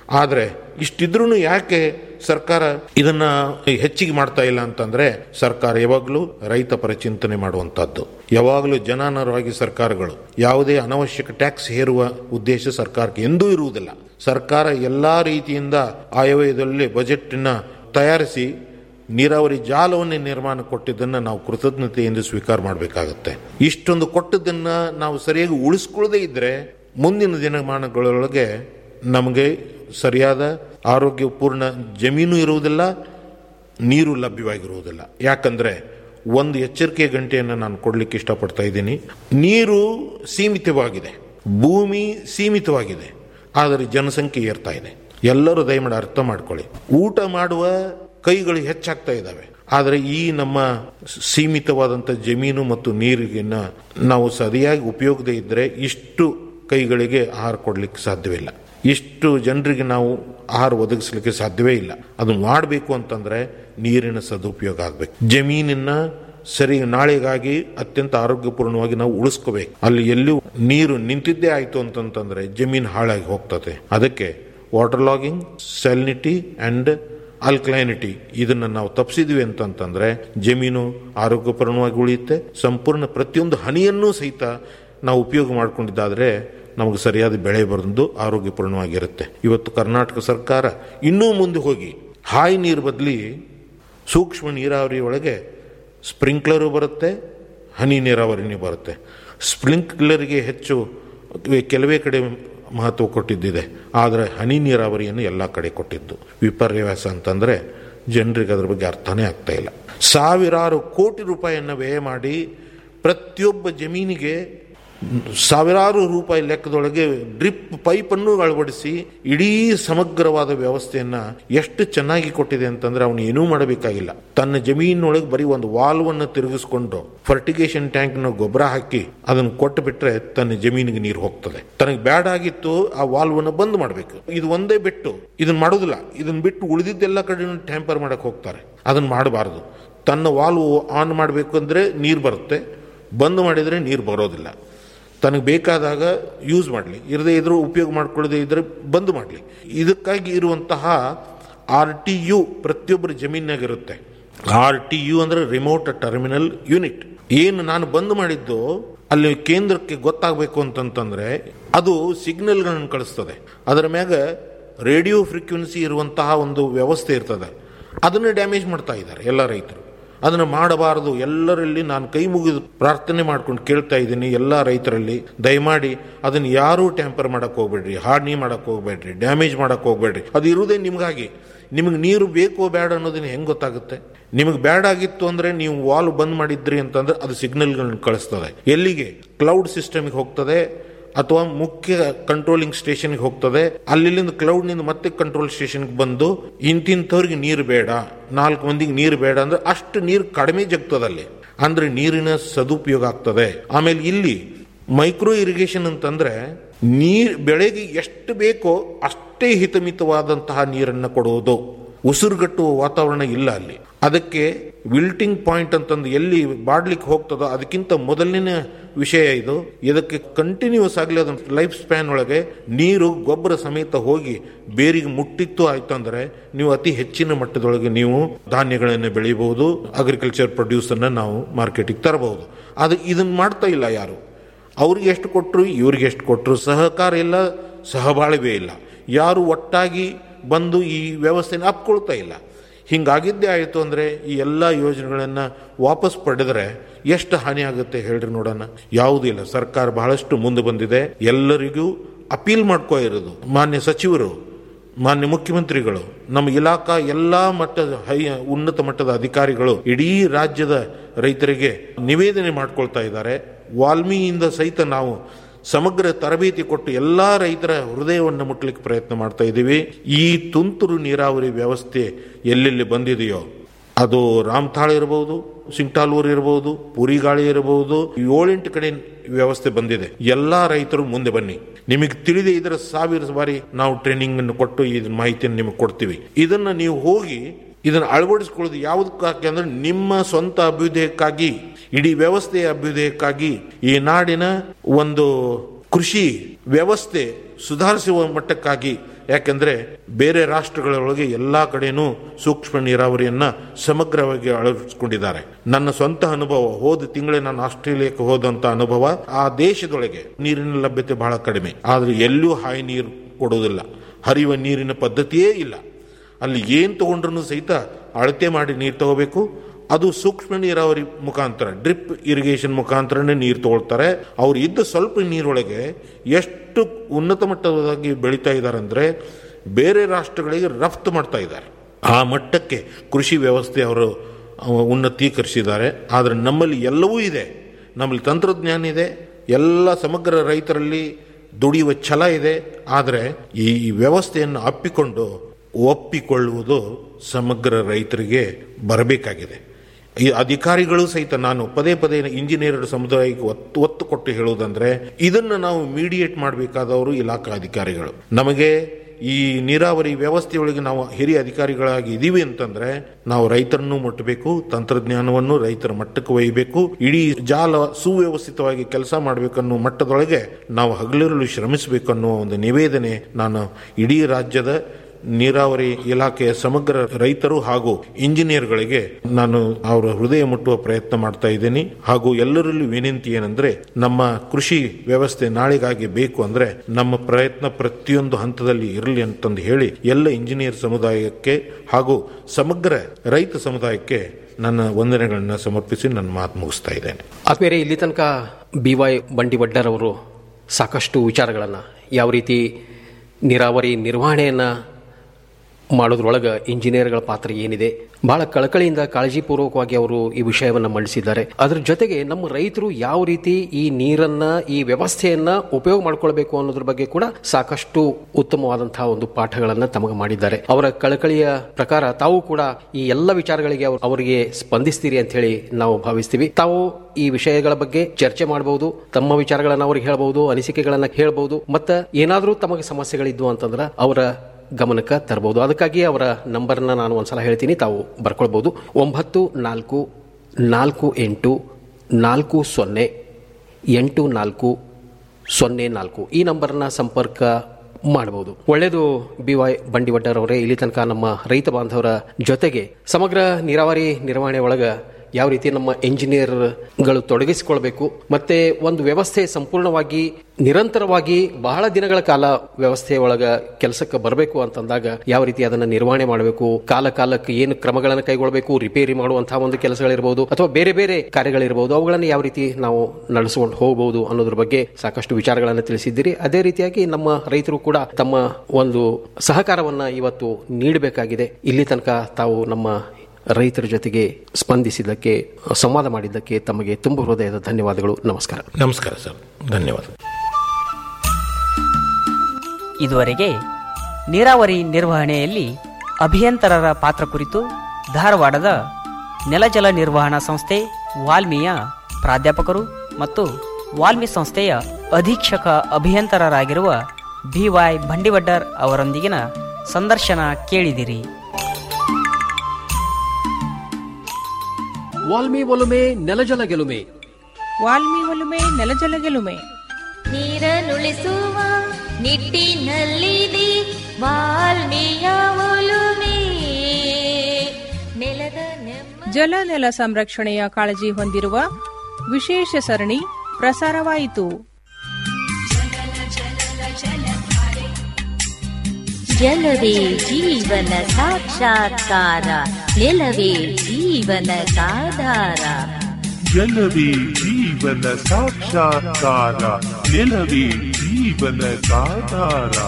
ಆದರೆ ಇಷ್ಟಿದ್ರೂ ಯಾಕೆ ಸರ್ಕಾರ ಇದನ್ನ ಹೆಚ್ಚಿಗೆ ಮಾಡ್ತಾ ಇಲ್ಲ ಅಂತಂದ್ರೆ ಸರ್ಕಾರ ಯಾವಾಗಲೂ ರೈತ ಪರ ಚಿಂತನೆ ಮಾಡುವಂತದ್ದು ಯಾವಾಗಲೂ ಜನಾನರವಾಗಿ ಸರ್ಕಾರಗಳು ಯಾವುದೇ ಅನವಶ್ಯಕ ಟ್ಯಾಕ್ಸ್ ಹೇರುವ ಉದ್ದೇಶ ಸರ್ಕಾರಕ್ಕೆ ಎಂದೂ ಇರುವುದಿಲ್ಲ ಸರ್ಕಾರ ಎಲ್ಲಾ ರೀತಿಯಿಂದ ಆಯವ್ಯಯದಲ್ಲಿ ಬಜೆಟ್ನ ತಯಾರಿಸಿ ನೀರಾವರಿ ಜಾಲವನ್ನೇ ನಿರ್ಮಾಣ ಕೊಟ್ಟಿದ್ದನ್ನು ನಾವು ಕೃತಜ್ಞತೆಯಿಂದ ಸ್ವೀಕಾರ ಮಾಡಬೇಕಾಗತ್ತೆ ಇಷ್ಟೊಂದು ಕೊಟ್ಟದ್ದನ್ನ ನಾವು ಸರಿಯಾಗಿ ಉಳಿಸ್ಕೊಳ್ಳದೇ ಇದ್ರೆ ಮುಂದಿನ ದಿನಮಾನಗಳೊಳಗೆ ನಮಗೆ ಸರಿಯಾದ ಆರೋಗ್ಯಪೂರ್ಣ ಜಮೀನು ಇರುವುದಿಲ್ಲ ನೀರು ಲಭ್ಯವಾಗಿರುವುದಿಲ್ಲ ಯಾಕಂದ್ರೆ ಒಂದು ಎಚ್ಚರಿಕೆಯ ಗಂಟೆಯನ್ನು ನಾನು ಕೊಡ್ಲಿಕ್ಕೆ ಇಷ್ಟಪಡ್ತಾ ಇದ್ದೀನಿ ನೀರು ಸೀಮಿತವಾಗಿದೆ ಭೂಮಿ ಸೀಮಿತವಾಗಿದೆ ಆದರೆ ಜನಸಂಖ್ಯೆ ಏರ್ತಾ ಇದೆ ಎಲ್ಲರೂ ದಯಮಾಡಿ ಅರ್ಥ ಮಾಡ್ಕೊಳ್ಳಿ ಊಟ ಮಾಡುವ ಕೈಗಳು ಹೆಚ್ಚಾಗ್ತಾ ಇದ್ದಾವೆ ಆದರೆ ಈ ನಮ್ಮ ಸೀಮಿತವಾದಂಥ ಜಮೀನು ಮತ್ತು ನೀರಿಗಿನ್ನ ನಾವು ಸರಿಯಾಗಿ ಉಪಯೋಗದೇ ಇದ್ದರೆ ಇಷ್ಟು ಕೈಗಳಿಗೆ ಆಹಾರ ಕೊಡ್ಲಿಕ್ಕೆ ಸಾಧ್ಯವಿಲ್ಲ ಇಷ್ಟು ಜನರಿಗೆ ನಾವು ಆಹಾರ ಒದಗಿಸ್ಲಿಕ್ಕೆ ಸಾಧ್ಯವೇ ಇಲ್ಲ ಅದು ಮಾಡಬೇಕು ಅಂತಂದ್ರೆ ನೀರಿನ ಸದುಪಯೋಗ ಆಗಬೇಕು ಜಮೀನನ್ನ ಸರಿ ನಾಳೆಗಾಗಿ ಅತ್ಯಂತ ಆರೋಗ್ಯಪೂರ್ಣವಾಗಿ ನಾವು ಉಳಿಸ್ಕೋಬೇಕು ಅಲ್ಲಿ ಎಲ್ಲೂ ನೀರು ನಿಂತಿದ್ದೇ ಆಯ್ತು ಅಂತಂತಂದ್ರೆ ಜಮೀನು ಹಾಳಾಗಿ ಹೋಗ್ತದೆ ಅದಕ್ಕೆ water logging salinity and alkalinity ಇದನ್ನ ನಾವು ತಪ್ಪಿಸಿದ್ವಿ ಅಂತಂತಂದ್ರೆ ಜಮೀನು ಆರೋಗ್ಯಪೂರ್ಣವಾಗಿ ಉಳಿಯುತ್ತೆ ಸಂಪೂರ್ಣ ಪ್ರತಿಯೊಂದು ಹನಿಯನ್ನೂ ಸಹಿತ ನಾವು ಉಪಯೋಗ ಮಾಡ್ಕೊಂಡಿದ್ದಾದ್ರೆ ನಮಗೆ ಸರಿಯಾದ ಬೆಳೆ ಬರೆದು ಆರೋಗ್ಯಪೂರ್ಣವಾಗಿರುತ್ತೆ ಇವತ್ತು ಕರ್ನಾಟಕ ಸರ್ಕಾರ ಇನ್ನೂ ಮುಂದೆ ಹೋಗಿ ಹಾಯಿ ನೀರು ಬದಲಿ ಸೂಕ್ಷ್ಮ ನೀರಾವರಿ ಒಳಗೆ ಸ್ಪ್ರಿಂಕ್ಲರು ಬರುತ್ತೆ ಹನಿ ನೀರಾವರಿನೇ ಬರುತ್ತೆ ಸ್ಪ್ರಿಂಕ್ಲರ್ಗೆ ಹೆಚ್ಚು ಕೆಲವೇ ಕಡೆ ಮಹತ್ವ ಕೊಟ್ಟಿದ್ದಿದೆ ಆದರೆ ಹನಿ ನೀರಾವರಿಯನ್ನು ಎಲ್ಲ ಕಡೆ ಕೊಟ್ಟಿದ್ದು ವಿಪರ್ಯಾಸ ಅಂತಂದರೆ ಜನರಿಗೆ ಅದ್ರ ಬಗ್ಗೆ ಅರ್ಥನೇ ಆಗ್ತಾ ಇಲ್ಲ ಸಾವಿರಾರು ಕೋಟಿ ರೂಪಾಯಿಯನ್ನು ವ್ಯಯ ಮಾಡಿ ಪ್ರತಿಯೊಬ್ಬ ಜಮೀನಿಗೆ ಸಾವಿರಾರು ರೂಪಾಯಿ ಲೆಕ್ಕದೊಳಗೆ ಡ್ರಿಪ್ ಪೈಪನ್ನು ಅಳವಡಿಸಿ ಇಡೀ ಸಮಗ್ರವಾದ ವ್ಯವಸ್ಥೆಯನ್ನ ಎಷ್ಟು ಚೆನ್ನಾಗಿ ಕೊಟ್ಟಿದೆ ಅಂತಂದ್ರೆ ಅವನು ಏನೂ ಮಾಡಬೇಕಾಗಿಲ್ಲ ತನ್ನ ಜಮೀನೊಳಗೆ ಬರೀ ಒಂದು ವಾಲ್ವನ್ನು ತಿರುಗಿಸ್ಕೊಂಡು ಫರ್ಟಿಗೇಷನ್ ಟ್ಯಾಂಕ್ನ ಗೊಬ್ಬರ ಹಾಕಿ ಅದನ್ನು ಕೊಟ್ಟು ಬಿಟ್ರೆ ತನ್ನ ಜಮೀನಿಗೆ ನೀರು ಹೋಗ್ತದೆ ತನಗೆ ಬ್ಯಾಡ್ ಆಗಿತ್ತು ಆ ವಾಲ್ವನ್ನು ಬಂದ್ ಮಾಡಬೇಕು ಇದು ಒಂದೇ ಬಿಟ್ಟು ಇದನ್ನ ಮಾಡೋದಿಲ್ಲ ಇದನ್ನ ಬಿಟ್ಟು ಉಳಿದಿದ್ದೆಲ್ಲ ಕಡೆ ಟ್ಯಾಂಪರ್ ಮಾಡಕ್ ಹೋಗ್ತಾರೆ ಅದನ್ನ ಮಾಡಬಾರದು ತನ್ನ ವಾಲ್ವ್ ಆನ್ ಮಾಡಬೇಕು ಅಂದ್ರೆ ನೀರು ಬರುತ್ತೆ ಬಂದ್ ಮಾಡಿದ್ರೆ ನೀರು ಬರೋದಿಲ್ಲ ತನಗೆ ಬೇಕಾದಾಗ ಯೂಸ್ ಮಾಡಲಿ ಇರದೇ ಇದ್ರೂ ಉಪಯೋಗ ಮಾಡ್ಕೊಳ್ಳದೆ ಇದ್ರೆ ಬಂದ್ ಮಾಡಲಿ ಇದಕ್ಕಾಗಿ ಇರುವಂತಹ ಆರ್ ಟಿ ಯು ಪ್ರತಿಯೊಬ್ಬರ ಜಮೀನಾಗಿರುತ್ತೆ ಆರ್ ಟಿ ಯು ಅಂದ್ರೆ ರಿಮೋಟ್ ಟರ್ಮಿನಲ್ ಯೂನಿಟ್ ಏನು ನಾನು ಬಂದ್ ಮಾಡಿದ್ದು ಅಲ್ಲಿ ಕೇಂದ್ರಕ್ಕೆ ಗೊತ್ತಾಗಬೇಕು ಅಂತಂತಂದ್ರೆ ಅದು ಸಿಗ್ನಲ್ಗಳನ್ನು ಕಳಿಸ್ತದೆ ಅದರ ಮ್ಯಾಗ ರೇಡಿಯೋ ಫ್ರೀಕ್ವೆನ್ಸಿ ಇರುವಂತಹ ಒಂದು ವ್ಯವಸ್ಥೆ ಇರ್ತದೆ ಅದನ್ನು ಡ್ಯಾಮೇಜ್ ಮಾಡ್ತಾ ಇದ್ದಾರೆ ಎಲ್ಲ ರೈತರು ಅದನ್ನು ಮಾಡಬಾರದು ಎಲ್ಲರಲ್ಲಿ ನಾನು ಕೈ ಮುಗಿದು ಪ್ರಾರ್ಥನೆ ಮಾಡ್ಕೊಂಡು ಕೇಳ್ತಾ ಇದ್ದೀನಿ ಎಲ್ಲ ರೈತರಲ್ಲಿ ದಯಮಾಡಿ ಅದನ್ನು ಯಾರೂ ಟ್ಯಾಂಪರ್ ಮಾಡಕ್ ಹೋಗ್ಬೇಡ್ರಿ ಹಾನಿ ಮಾಡಕ್ ಹೋಗ್ಬೇಡ್ರಿ ಡ್ಯಾಮೇಜ್ ಮಾಡಕ್ ಹೋಗ್ಬೇಡ್ರಿ ಅದು ಇರುವುದೇ ನಿಮಗಾಗಿ ನಿಮಗೆ ನೀರು ಬೇಕೋ ಬೇಡ ಅನ್ನೋದನ್ನ ಹೆಂಗ್ ಗೊತ್ತಾಗುತ್ತೆ ನಿಮಗೆ ಬ್ಯಾಡ್ ಆಗಿತ್ತು ಅಂದ್ರೆ ನೀವು ವಾಲ್ ಬಂದ್ ಮಾಡಿದ್ರಿ ಅಂತಂದ್ರೆ ಅದು ಸಿಗ್ನಲ್ಗಳನ್ನ ಕಳಿಸ್ತದೆ ಎಲ್ಲಿಗೆ ಕ್ಲೌಡ್ ಸಿಸ್ಟಮ್ಗೆ ಹೋಗ್ತದೆ ಅಥವಾ ಮುಖ್ಯ ಕಂಟ್ರೋಲಿಂಗ್ ಸ್ಟೇಷನ್ಗೆ ಹೋಗ್ತದೆ ಅಲ್ಲಿಂದ ಕ್ಲೌಡ್ನಿಂದ ಮತ್ತೆ ಕಂಟ್ರೋಲ್ ಸ್ಟೇಷನ್ಗೆ ಬಂದು ಇಂತಿಂಥವ್ರಿಗೆ ನೀರು ಬೇಡ ನಾಲ್ಕು ಮಂದಿಗೆ ನೀರು ಬೇಡ ಅಂದ್ರೆ ಅಷ್ಟು ನೀರು ಕಡಿಮೆ ಜಗ್ತದಲ್ಲಿ ಅಂದ್ರೆ ನೀರಿನ ಸದುಪಯೋಗ ಆಗ್ತದೆ ಆಮೇಲೆ ಇಲ್ಲಿ ಮೈಕ್ರೋ ಇರಿಗೇಷನ್ ಅಂತಂದ್ರೆ ನೀರ್ ಬೆಳೆಗೆ ಎಷ್ಟು ಬೇಕೋ ಅಷ್ಟೇ ಹಿತಮಿತವಾದಂತಹ ನೀರನ್ನು ಕೊಡುವುದು ಉಸಿರುಗಟ್ಟುವ ವಾತಾವರಣ ಇಲ್ಲ ಅಲ್ಲಿ ಅದಕ್ಕೆ ವಿಲ್ಟಿಂಗ್ ಪಾಯಿಂಟ್ ಅಂತಂದು ಎಲ್ಲಿ ಬಾಡ್ಲಿಕ್ಕೆ ಹೋಗ್ತದೋ ಅದಕ್ಕಿಂತ ಮೊದಲನೇ ವಿಷಯ ಇದು ಇದಕ್ಕೆ ಕಂಟಿನ್ಯೂಸ್ ಆಗಲಿ ಅದನ್ನ ಲೈಫ್ ಸ್ಪ್ಯಾನ್ ಒಳಗೆ ನೀರು ಗೊಬ್ಬರ ಸಮೇತ ಹೋಗಿ ಬೇರಿಗೆ ಮುಟ್ಟಿತ್ತು ಆಯ್ತು ಅಂದ್ರೆ ನೀವು ಅತಿ ಹೆಚ್ಚಿನ ಮಟ್ಟದೊಳಗೆ ನೀವು ಧಾನ್ಯಗಳನ್ನು ಬೆಳಿಬಹುದು ಅಗ್ರಿಕಲ್ಚರ್ ಪ್ರೊಡ್ಯೂಸ್ ಅನ್ನ ನಾವು ಮಾರ್ಕೆಟಿಗೆ ತರಬಹುದು ಅದು ಇದನ್ನ ಮಾಡ್ತಾ ಇಲ್ಲ ಯಾರು ಅವ್ರಿಗೆ ಎಷ್ಟು ಕೊಟ್ಟರು ಇವ್ರಿಗೆ ಎಷ್ಟು ಕೊಟ್ಟರು ಸಹಕಾರ ಇಲ್ಲ ಸಹಬಾಳ್ವೆ ಇಲ್ಲ ಯಾರು ಒಟ್ಟಾಗಿ ಬಂದು ಈ ವ್ಯವಸ್ಥೆನ ಅಪ್ಕೊಳ್ತಾ ಇಲ್ಲ ಹಿಂಗಾಗಿದ್ದೇ ಆಯಿತು ಅಂದರೆ ಈ ಎಲ್ಲ ಯೋಜನೆಗಳನ್ನು ವಾಪಸ್ ಪಡೆದರೆ ಎಷ್ಟು ಹಾನಿ ಆಗುತ್ತೆ ಹೇಳ್ರಿ ನೋಡೋಣ ಯಾವುದೂ ಇಲ್ಲ ಸರ್ಕಾರ ಬಹಳಷ್ಟು ಮುಂದೆ ಬಂದಿದೆ ಎಲ್ಲರಿಗೂ ಅಪೀಲ್ ಮಾಡ್ಕೋ ಇರೋದು ಮಾನ್ಯ ಸಚಿವರು ಮಾನ್ಯ ಮುಖ್ಯಮಂತ್ರಿಗಳು ನಮ್ಮ ಇಲಾಖಾ ಎಲ್ಲಾ ಮಟ್ಟದ ಹೈ ಉನ್ನತ ಮಟ್ಟದ ಅಧಿಕಾರಿಗಳು ಇಡೀ ರಾಜ್ಯದ ರೈತರಿಗೆ ನಿವೇದನೆ ಮಾಡ್ಕೊಳ್ತಾ ಇದ್ದಾರೆ ವಾಲ್ಮೀಯಿಂದ ಸಹಿತ ನಾವು ಸಮಗ್ರ ತರಬೇತಿ ಕೊಟ್ಟು ಎಲ್ಲಾ ರೈತರ ಹೃದಯವನ್ನು ಮುಟ್ಟಲಿಕ್ಕೆ ಪ್ರಯತ್ನ ಮಾಡ್ತಾ ಇದ್ದೀವಿ ಈ ತುಂತುರು ನೀರಾವರಿ ವ್ಯವಸ್ಥೆ ಎಲ್ಲೆಲ್ಲಿ ಬಂದಿದೆಯೋ ಅದು ರಾಮ್ತಾಳ್ ಇರಬಹುದು ಸಿಂಗ್ಟಾಲೂರ್ ಇರಬಹುದು ಪುರಿಗಾಳಿ ಇರಬಹುದು ಏಳೆಂಟು ಕಡೆ ವ್ಯವಸ್ಥೆ ಬಂದಿದೆ ಎಲ್ಲಾ ರೈತರು ಮುಂದೆ ಬನ್ನಿ ನಿಮಗೆ ತಿಳಿದೇ ಇದರ ಸಾವಿರ ಬಾರಿ ನಾವು ಟ್ರೈನಿಂಗ್ ಅನ್ನು ಕೊಟ್ಟು ಈ ಮಾಹಿತಿಯನ್ನು ನಿಮಗೆ ಕೊಡ್ತೀವಿ ಇದನ್ನ ನೀವು ಹೋಗಿ ಇದನ್ನು ಅಳವಡಿಸಿಕೊಳ್ಳೋದು ಯಾವುದಕ್ಕಾಗಿ ಅಂದ್ರೆ ನಿಮ್ಮ ಸ್ವಂತ ಅಭ್ಯುದಯಕ್ಕಾಗಿ ಇಡೀ ವ್ಯವಸ್ಥೆಯ ಅಭ್ಯುದಯಕ್ಕಾಗಿ ಈ ನಾಡಿನ ಒಂದು ಕೃಷಿ ವ್ಯವಸ್ಥೆ ಸುಧಾರಿಸುವ ಮಟ್ಟಕ್ಕಾಗಿ ಯಾಕೆಂದ್ರೆ ಬೇರೆ ರಾಷ್ಟ್ರಗಳೊಳಗೆ ಎಲ್ಲಾ ಕಡೆನೂ ಸೂಕ್ಷ್ಮ ನೀರಾವರಿಯನ್ನ ಸಮಗ್ರವಾಗಿ ಅಳವಡಿಸಿಕೊಂಡಿದ್ದಾರೆ ನನ್ನ ಸ್ವಂತ ಅನುಭವ ಹೋದ ತಿಂಗಳೇ ನಾನು ಆಸ್ಟ್ರೇಲಿಯಾಕ್ಕೆ ಹೋದಂತ ಅನುಭವ ಆ ದೇಶದೊಳಗೆ ನೀರಿನ ಲಭ್ಯತೆ ಬಹಳ ಕಡಿಮೆ ಆದ್ರೆ ಎಲ್ಲೂ ಹಾಯಿ ನೀರು ಕೊಡೋದಿಲ್ಲ ಹರಿಯುವ ನೀರಿನ ಪದ್ಧತಿಯೇ ಇಲ್ಲ ಅಲ್ಲಿ ಏನ್ ತಗೊಂಡ್ರು ಸಹಿತ ಅಳತೆ ಮಾಡಿ ನೀರು ತಗೋಬೇಕು ಅದು ಸೂಕ್ಷ್ಮ ನೀರಾವರಿ ಮುಖಾಂತರ ಡ್ರಿಪ್ ಇರಿಗೇಷನ್ ಮುಖಾಂತರನೇ ನೀರು ತಗೊಳ್ತಾರೆ ಅವ್ರು ಇದ್ದ ಸ್ವಲ್ಪ ನೀರೊಳಗೆ ಎಷ್ಟು ಉನ್ನತ ಮಟ್ಟದಾಗಿ ಬೆಳೀತಾ ಇದ್ದಾರೆ ಅಂದ್ರೆ ಬೇರೆ ರಾಷ್ಟ್ರಗಳಿಗೆ ರಫ್ತು ಮಾಡ್ತಾ ಇದ್ದಾರೆ ಆ ಮಟ್ಟಕ್ಕೆ ಕೃಷಿ ವ್ಯವಸ್ಥೆ ಅವರು ಅಹ್, ಉನ್ನತೀಕರಿಸಿದ್ದಾರೆ ಆದರೆ ನಮ್ಮಲ್ಲಿ ಎಲ್ಲವೂ ಇದೆ ನಮ್ಮಲ್ಲಿ ತಂತ್ರಜ್ಞಾನ ಇದೆ ಎಲ್ಲ ಸಮಗ್ರ ರೈತರಲ್ಲಿ ದುಡಿಯುವ ಛಲ ಇದೆ ಆದರೆ ಈ ವ್ಯವಸ್ಥೆಯನ್ನು ಅಪ್ಪಿಕೊಂಡು ಒಪ್ಪಿಕೊಳ್ಳುವುದು ಸಮಗ್ರ ರೈತರಿಗೆ ಬರಬೇಕಾಗಿದೆ ಈ ಅಧಿಕಾರಿಗಳು ಸಹಿತ ನಾನು ಪದೇ ಪದೇ ಇಂಜಿನಿಯರ್ ಸಮುದಾಯಕ್ಕೆ ಒತ್ತು ಒತ್ತು ಕೊಟ್ಟು ಹೇಳುವುದಂದ್ರೆ ಇದನ್ನ ನಾವು ಮೀಡಿಯೇಟ್ ಮಾಡಬೇಕಾದವರು ಇಲಾಖಾ ಅಧಿಕಾರಿಗಳು ನಮಗೆ ಈ ನೀರಾವರಿ ವ್ಯವಸ್ಥೆಯೊಳಗೆ ನಾವು ಹಿರಿಯ ಅಧಿಕಾರಿಗಳಾಗಿ ಇದೀವಿ ಅಂತಂದ್ರೆ ನಾವು ರೈತರನ್ನು ಮುಟ್ಟಬೇಕು ತಂತ್ರಜ್ಞಾನವನ್ನು ರೈತರ ಮಟ್ಟಕ್ಕೆ ಒಯ್ಯಬೇಕು ಇಡೀ ಜಾಲ ಸುವ್ಯವಸ್ಥಿತವಾಗಿ ಕೆಲಸ ಮಾಡಬೇಕನ್ನೋ ಮಟ್ಟದೊಳಗೆ ನಾವು ಹಗಲಿರಲು ಶ್ರಮಿಸಬೇಕು ಅನ್ನೋ ಒಂದು ನಿವೇದನೆ ನಾನು ಇಡೀ ರಾಜ್ಯದ ನೀರಾವರಿ ಇಲಾಖೆಯ ಸಮಗ್ರ ರೈತರು ಹಾಗೂ ಇಂಜಿನಿಯರ್ಗಳಿಗೆ ನಾನು ಅವರ ಹೃದಯ ಮುಟ್ಟುವ ಪ್ರಯತ್ನ ಮಾಡ್ತಾ ಇದ್ದೀನಿ ಹಾಗೂ ಎಲ್ಲರಲ್ಲೂ ವಿನಂತಿ ಏನಂದ್ರೆ ನಮ್ಮ ಕೃಷಿ ವ್ಯವಸ್ಥೆ ನಾಳೆಗಾಗಿ ಬೇಕು ಅಂದ್ರೆ ನಮ್ಮ ಪ್ರಯತ್ನ ಪ್ರತಿಯೊಂದು ಹಂತದಲ್ಲಿ ಇರಲಿ ಅಂತಂದು ಹೇಳಿ ಎಲ್ಲ ಇಂಜಿನಿಯರ್ ಸಮುದಾಯಕ್ಕೆ ಹಾಗೂ ಸಮಗ್ರ ರೈತ ಸಮುದಾಯಕ್ಕೆ ನನ್ನ ವಂದನೆಗಳನ್ನ ಸಮರ್ಪಿಸಿ ನನ್ನ ಮಾತು ಮುಗಿಸ್ತಾ ಇದ್ದೇನೆ ಆದ್ಮೇಲೆ ಇಲ್ಲಿ ತನಕ ಬಿ ವೈ ಬಂಡಿವಡ್ಡರ್ ಅವರು ಸಾಕಷ್ಟು ವಿಚಾರಗಳನ್ನು ಯಾವ ರೀತಿ ನೀರಾವರಿ ನಿರ್ವಹಣೆಯನ್ನು ಮಾಡೋದ್ರೊಳಗೆ ಇಂಜಿನಿಯರ್ಗಳ ಪಾತ್ರ ಏನಿದೆ ಬಹಳ ಕಳಕಳಿಯಿಂದ ಕಾಳಜಿಪೂರ್ವಕವಾಗಿ ಅವರು ಈ ವಿಷಯವನ್ನು ಮಂಡಿಸಿದ್ದಾರೆ ಅದರ ಜೊತೆಗೆ ನಮ್ಮ ರೈತರು ಯಾವ ರೀತಿ ಈ ನೀರನ್ನ ಈ ವ್ಯವಸ್ಥೆಯನ್ನ ಉಪಯೋಗ ಮಾಡ್ಕೊಳ್ಬೇಕು ಅನ್ನೋದ್ರ ಬಗ್ಗೆ ಕೂಡ ಸಾಕಷ್ಟು ಉತ್ತಮವಾದಂತಹ ಒಂದು ಪಾಠಗಳನ್ನ ತಮಗೆ ಮಾಡಿದ್ದಾರೆ ಅವರ ಕಳಕಳಿಯ ಪ್ರಕಾರ ತಾವು ಕೂಡ ಈ ಎಲ್ಲ ವಿಚಾರಗಳಿಗೆ ಅವ್ರು- ಅವರಿಗೆ ಸ್ಪಂದಿಸ್ತೀರಿ ಅಂತ ಹೇಳಿ ನಾವು ಭಾವಿಸ್ತೀವಿ ತಾವು ಈ ವಿಷಯಗಳ ಬಗ್ಗೆ ಚರ್ಚೆ ಮಾಡಬಹುದು ತಮ್ಮ ವಿಚಾರಗಳನ್ನ ಅವ್ರಿಗೆ ಹೇಳ್ಬಹುದು ಅನಿಸಿಕೆಗಳನ್ನ ಹೇಳ್ಬಹುದು ಮತ್ತ ಏನಾದರೂ ತಮಗೆ ಸಮಸ್ಯೆಗಳಿದ್ವು ಅಂತಂದ್ರೆ ಅವರ ಗಮನಕ್ಕೆ ತರಬಹುದು ಅದಕ್ಕಾಗಿ ಅವರ ನಂಬರ್ನ ನಾನು ಒಂದ್ಸಲ ಹೇಳ್ತೀನಿ ತಾವು ಬರ್ಕೊಳ್ಬಹುದು ಒಂಬತ್ತು ನಾಲ್ಕು ನಾಲ್ಕು ಎಂಟು ನಾಲ್ಕು ಸೊನ್ನೆ ಎಂಟು ನಾಲ್ಕು ಸೊನ್ನೆ ನಾಲ್ಕು ಈ ನಂಬರ್ನ ಸಂಪರ್ಕ ಮಾಡಬಹುದು ಒಳ್ಳೆಯದು ಬಿ ವೈ ಬಂಡಿವಡ್ಡರ್ ಅವರೇ ಇಲ್ಲಿ ತನಕ ನಮ್ಮ ರೈತ ಬಾಂಧವರ ಜೊತೆಗೆ ಸಮಗ್ರ ನೀರಾವರಿ ನಿರ್ವಹಣೆ ಒಳಗ ಯಾವ ರೀತಿ ನಮ್ಮ ಎಂಜಿನಿಯರ್ಗಳು ತೊಡಗಿಸಿಕೊಳ್ಬೇಕು ಮತ್ತೆ ಒಂದು ವ್ಯವಸ್ಥೆ ಸಂಪೂರ್ಣವಾಗಿ ನಿರಂತರವಾಗಿ ಬಹಳ ದಿನಗಳ ಕಾಲ ವ್ಯವಸ್ಥೆ ಒಳಗ ಕೆಲಸಕ್ಕೆ ಬರಬೇಕು ಅಂತಂದಾಗ ಯಾವ ರೀತಿ ಅದನ್ನ ನಿರ್ವಹಣೆ ಮಾಡಬೇಕು ಕಾಲ ಕಾಲಕ್ಕೆ ಏನು ಕ್ರಮಗಳನ್ನು ಕೈಗೊಳ್ಳಬೇಕು ರಿಪೇರಿ ಮಾಡುವಂತಹ ಒಂದು ಕೆಲಸಗಳಿರಬಹುದು ಅಥವಾ ಬೇರೆ ಬೇರೆ ಕಾರ್ಯಗಳಿರಬಹುದು ಅವುಗಳನ್ನು ಯಾವ ರೀತಿ ನಾವು ನಡೆಸಿಕೊಂಡು ಹೋಗಬಹುದು ಅನ್ನೋದ್ರ ಬಗ್ಗೆ ಸಾಕಷ್ಟು ವಿಚಾರಗಳನ್ನು ತಿಳಿಸಿದ್ದೀರಿ ಅದೇ ರೀತಿಯಾಗಿ ನಮ್ಮ ರೈತರು ಕೂಡ ತಮ್ಮ ಒಂದು ಸಹಕಾರವನ್ನ ಇವತ್ತು ನೀಡಬೇಕಾಗಿದೆ ಇಲ್ಲಿ ತನಕ ತಾವು ನಮ್ಮ ರೈತರ ಜೊತೆಗೆ ಸ್ಪಂದಿಸಿದ್ದಕ್ಕೆ ಸಂವಾದ ಮಾಡಿದ್ದಕ್ಕೆ ತಮಗೆ ತುಂಬ ಹೃದಯದ ಧನ್ಯವಾದಗಳು ನಮಸ್ಕಾರ ನಮಸ್ಕಾರ ಸರ್ ಧನ್ಯವಾದ ಇದುವರೆಗೆ ನೀರಾವರಿ ನಿರ್ವಹಣೆಯಲ್ಲಿ ಅಭಿಯಂತರರ ಪಾತ್ರ ಕುರಿತು ಧಾರವಾಡದ ನೆಲಜಲ ನಿರ್ವಹಣಾ ಸಂಸ್ಥೆ ವಾಲ್ಮಿಯ ಪ್ರಾಧ್ಯಾಪಕರು ಮತ್ತು ವಾಲ್ಮಿ ಸಂಸ್ಥೆಯ ಅಧೀಕ್ಷಕ ಅಭಿಯಂತರರಾಗಿರುವ ಬಿ ವೈ ಭಂಡಿವಡ್ಡರ್ ಅವರೊಂದಿಗಿನ ಸಂದರ್ಶನ ಕೇಳಿದಿರಿ ವಾಲ್ಮಿ ಒಲುಮೆ ನೆಲಜಲ ಗೆಲುಮೆ ವಾಲ್ಮಿ ಒಲುಮೆ ನೆಲಜಲ ಗೆಲುಮೆ ನೀರನ್ನುಳಿಸುವ ನಿಟ್ಟಿನಲ್ಲಿದೆ ವಾಲ್ಮೀಯ ಒಲುಮೆ ನೆಲದ ನೆಮ್ಮ ಜಲ ನೆಲ ಸಂರಕ್ಷಣೆಯ ಕಾಳಜಿ ಹೊಂದಿರುವ ವಿಶೇಷ ಸರಣಿ ಪ್ರಸಾರವಾಯಿತು ಜಲವೇ ಜೀವನ ಸಾಕ್ಷಾತ್ಕಾರ ನೆಲವೇ ಜೀವನದಾಧಾರ ಜಲವೇ ಜೀವನ ಸಾಕ್ಷಾತ್ಕಾರ ನೆಲವೇ ಜೀವನದಾಧಾರ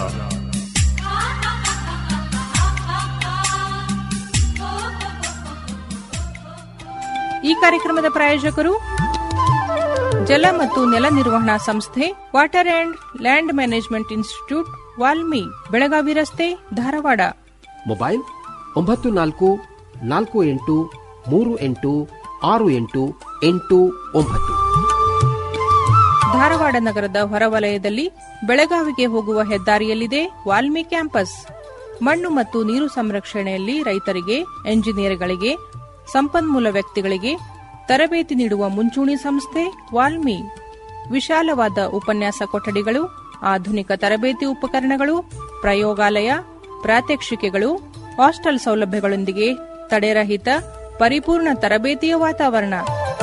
ಈ ಕಾರ್ಯಕ್ರಮದ ಪ್ರಾಯೋಜಕರು ಜಲ ಮತ್ತು ನೆಲ ನಿರ್ವಹಣಾ ಸಂಸ್ಥೆ water and land management institute WALMI Belagavi ರಸ್ತೆ ಧಾರವಾಡ ಮೊಬೈಲ್ ಒಂಬತ್ತು ನಾಲ್ಕು ನಾಲ್ಕು ಎಂಟು ಮೂರು ಎಂಟು ಆರು ಎಂಟು ಎಂಟು ಒಂಬತ್ತು ಧಾರವಾಡ ನಗರದ ಹೊರವಲಯದಲ್ಲಿ ಬೆಳಗಾವಿಗೆ ಹೋಗುವ ಹೆದ್ದಾರಿಯಲ್ಲಿದೆ ವಾಲ್ಮಿ ಕ್ಯಾಂಪಸ್ ಮಣ್ಣು ಮತ್ತು ನೀರು ಸಂರಕ್ಷಣೆಯಲ್ಲಿ ರೈತರಿಗೆ ಎಂಜಿನಿಯರ್ಗಳಿಗೆ ಸಂಪನ್ಮೂಲ ವ್ಯಕ್ತಿಗಳಿಗೆ ತರಬೇತಿ ನೀಡುವ ಮುಂಚೂಣಿ ಸಂಸ್ಥೆ ವಾಲ್ಮಿ ವಿಶಾಲವಾದ ಉಪನ್ಯಾಸ ಕೊಠಡಿಗಳು ಆಧುನಿಕ ತರಬೇತಿ ಉಪಕರಣಗಳು ಪ್ರಯೋಗಾಲಯ ಪ್ರಾತ್ಯಕ್ಷಿಕೆಗಳು ಹಾಸ್ಟೆಲ್ ಸೌಲಭ್ಯಗಳೊಂದಿಗೆ ತಡೆರಹಿತ ಪರಿಪೂರ್ಣ ತರಬೇತಿಯ ವಾತಾವರಣ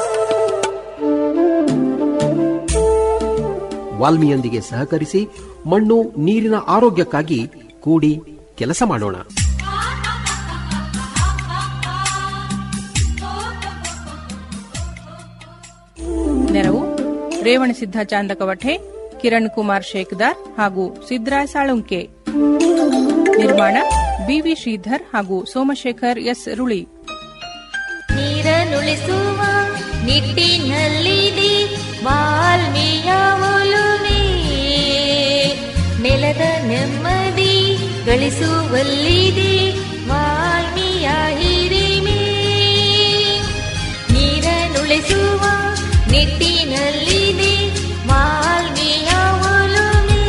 ವಾಲ್ಮಿಯೊಂದಿಗೆ ಸಹಕರಿಸಿ ಮಣ್ಣು ನೀರಿನ ಆರೋಗ್ಯಕ್ಕಾಗಿ ಕೂಡಿ ಕೆಲಸ ಮಾಡೋಣ ನೆರವು ರೇವಣಸಿದ್ಧ ಚಾಂದಕವಠೆ ಕಿರಣ್ ಕುಮಾರ್ ಶೇಖದಾರ್ ಹಾಗೂ ಸಿದ್ದರಾಯ್ ಸಾಳುಂಕೆ ನಿರ್ಮಾಣ ಬಿವಿ ಶ್ರೀಧರ್ ಹಾಗೂ ಸೋಮಶೇಖರ್ ಎಸ್ ರುಳಿ ನೀರನ್ನುಳಿಸುವ ನಿಟ್ಟಿನಲ್ಲಿದೆ ವಾಲ್ಮೀಯ ಒಲುಮೆ ನೆಲದ ನೆಮ್ಮದಿ ಗಳಿಸುವಲ್ಲಿದೆ ವಾಲ್ಮೀಯ ಹಿರಿಮೆ ನೀರನ್ನುಳಿಸುವ ನಿಟ್ಟಿನಲ್ಲಿದೆ ವಾಲ್ಮೀಯ ಒಲುಮೆ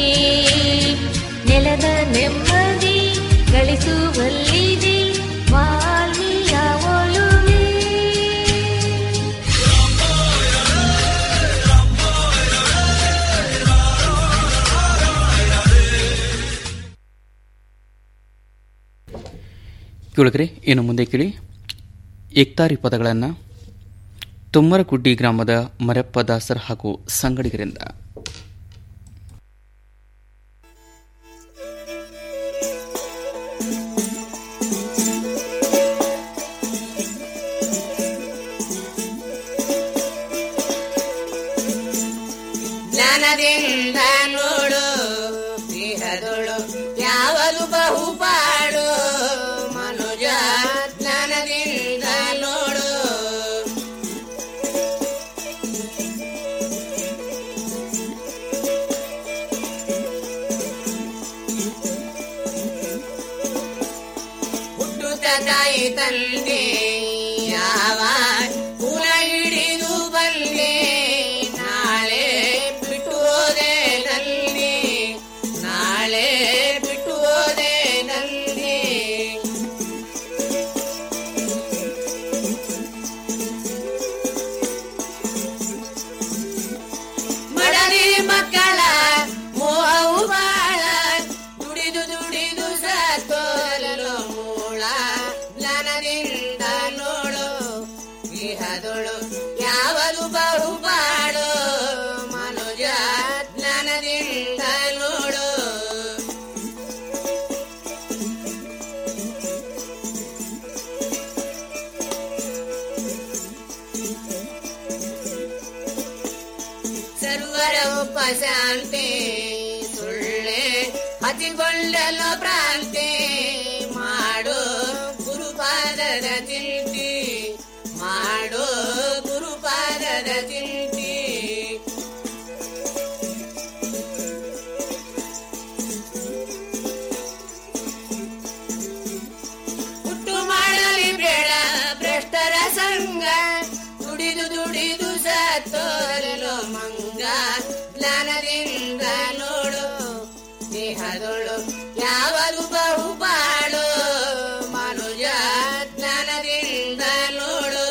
ನೆಲದ ನೆಮ್ಮದಿ ಗಳಿಸುವಲ್ಲಿದೆ ವಾಲ್ಮೀಯ ಒಲುಮೆ ಕೇಳಿದ್ರೆ ಇನ್ನು ಮುಂದೆ ಕೇಳಿ ಏಕ್ತಾರಿ ಪದಗಳನ್ನು ತುಮ್ಮರಗುಡ್ಡಿ ಗ್ರಾಮದ ಮರಪ್ಪ ದಾಸರ್ ಹಾಗೂ ಸಂಗಡಿಗರಿಂದ ಜ್ಞಾನದಿಂದ ನೋಡು ದೇಹದೊಳು ಯಾವಲು ಬಹುಪಾಡು ಮನುಜ ಜ್ಞಾನದಿಂದ ನೋಡು ಹುಟ್ಟುತ್ತ ತಾಯಿ ತಂದೆ ಯಾವ ಕುಲ ಹಿಡಿದು ಬಂದೆ ನಾಳೆ ಬಿಟ್ಟು ಹೋದೆ ನಲ್ಲಿ ನಾಳೆ ಬಿಟ್ಟು ಹೋದೆ ನಲ್ಲಿ ಮಡದಿ ಮಕ್ಕಳ ಮೋಹವು ಬಾಳ ದುಡಿದು ದುಡಿದು ಸತ್ತೋಲಲು ಮೂಳ ಜ್ಞಾನದಿಂದ ನೋಡು ದೇಹದೊಳು ಯಾವಲು ಬಹುಪಾಡು ಮನುಜ ಜ್ಞಾನದಿಂದ ನೋಡು ಸರ್ವರ ಉಪಶಾಂತಿ ಸುಳ್ಳೆ ಹತಿಗೊಂಡಲು ಪ್ರಾಂತಿ ಮಾಡು ಗುರುಪಾದದ ಚಿಂತಿ ಮಾಡು ಗುರುಪಾದದ ಚಿಂತಿ ಹುಟ್ಟು ಮಾಡಲಿ ಬೇಡ ಭ್ರಷ್ಟರ ಸಂಗ ದುಡಿದು ದುಡಿದು ಸತ್ತೋರಲು ಮಂಗ ಜ್ಞಾನದಿಂದ ನೋಡು ದೇಹದೊಳು ಯಾವಲು ಬಹುಪಾಡು ಮನುಜ ಜ್ಞಾನದಿಂದ ನೋಡು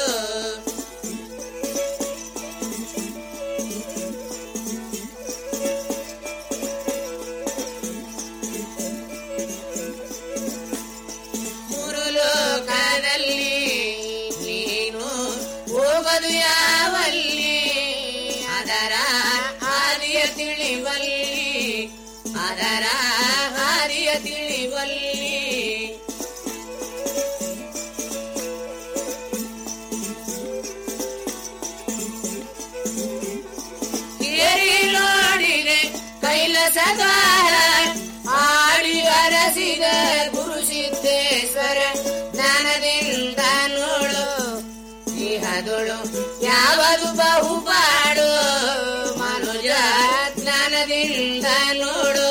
ಮೂರು ಲೋಕದಲ್ಲಿ ನೀನು ಹೋಗದು ಯಾವಲ್ಲಿ ಅದರ ಹಾದಿಯ ತಿಳಿವಲ್ಲಿ ಅದರ ಹಾದಿಯ ತಿಳಿವಲ್ಲಿ ಕೇರಿ ನೋಡಿದೆ ಕೈಲಸಗಾರ ಆಡಿ ಅರಸಿದ ಗುರು ಸಿದ್ದೇಶ್ವರ ಜ್ಞಾನದಿಂದ ನೋಡು ದೇಹದೊಳು ಯಾವುದು ಬಹುಪಾಡು ಮನುಜ ಜ್ಞಾನದಿಂದ ನೋಡು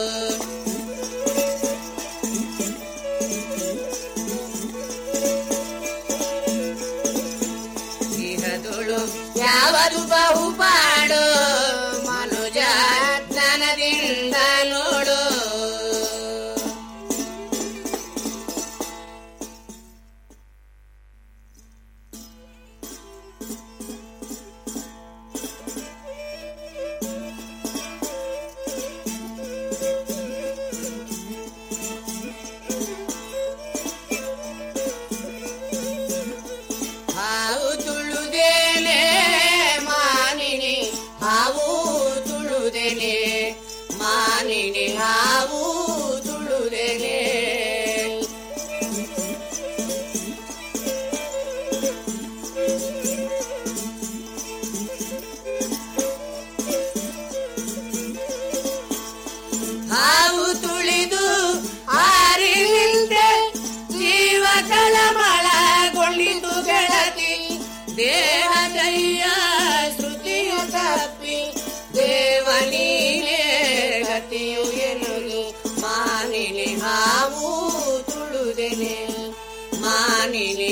ದೇಹದೊಳು ಯಾವುದು ಬಹುಪಾಡು ಮನುಜ ಜ್ಞಾನದಿಂದ ನೋಡು ದೇವ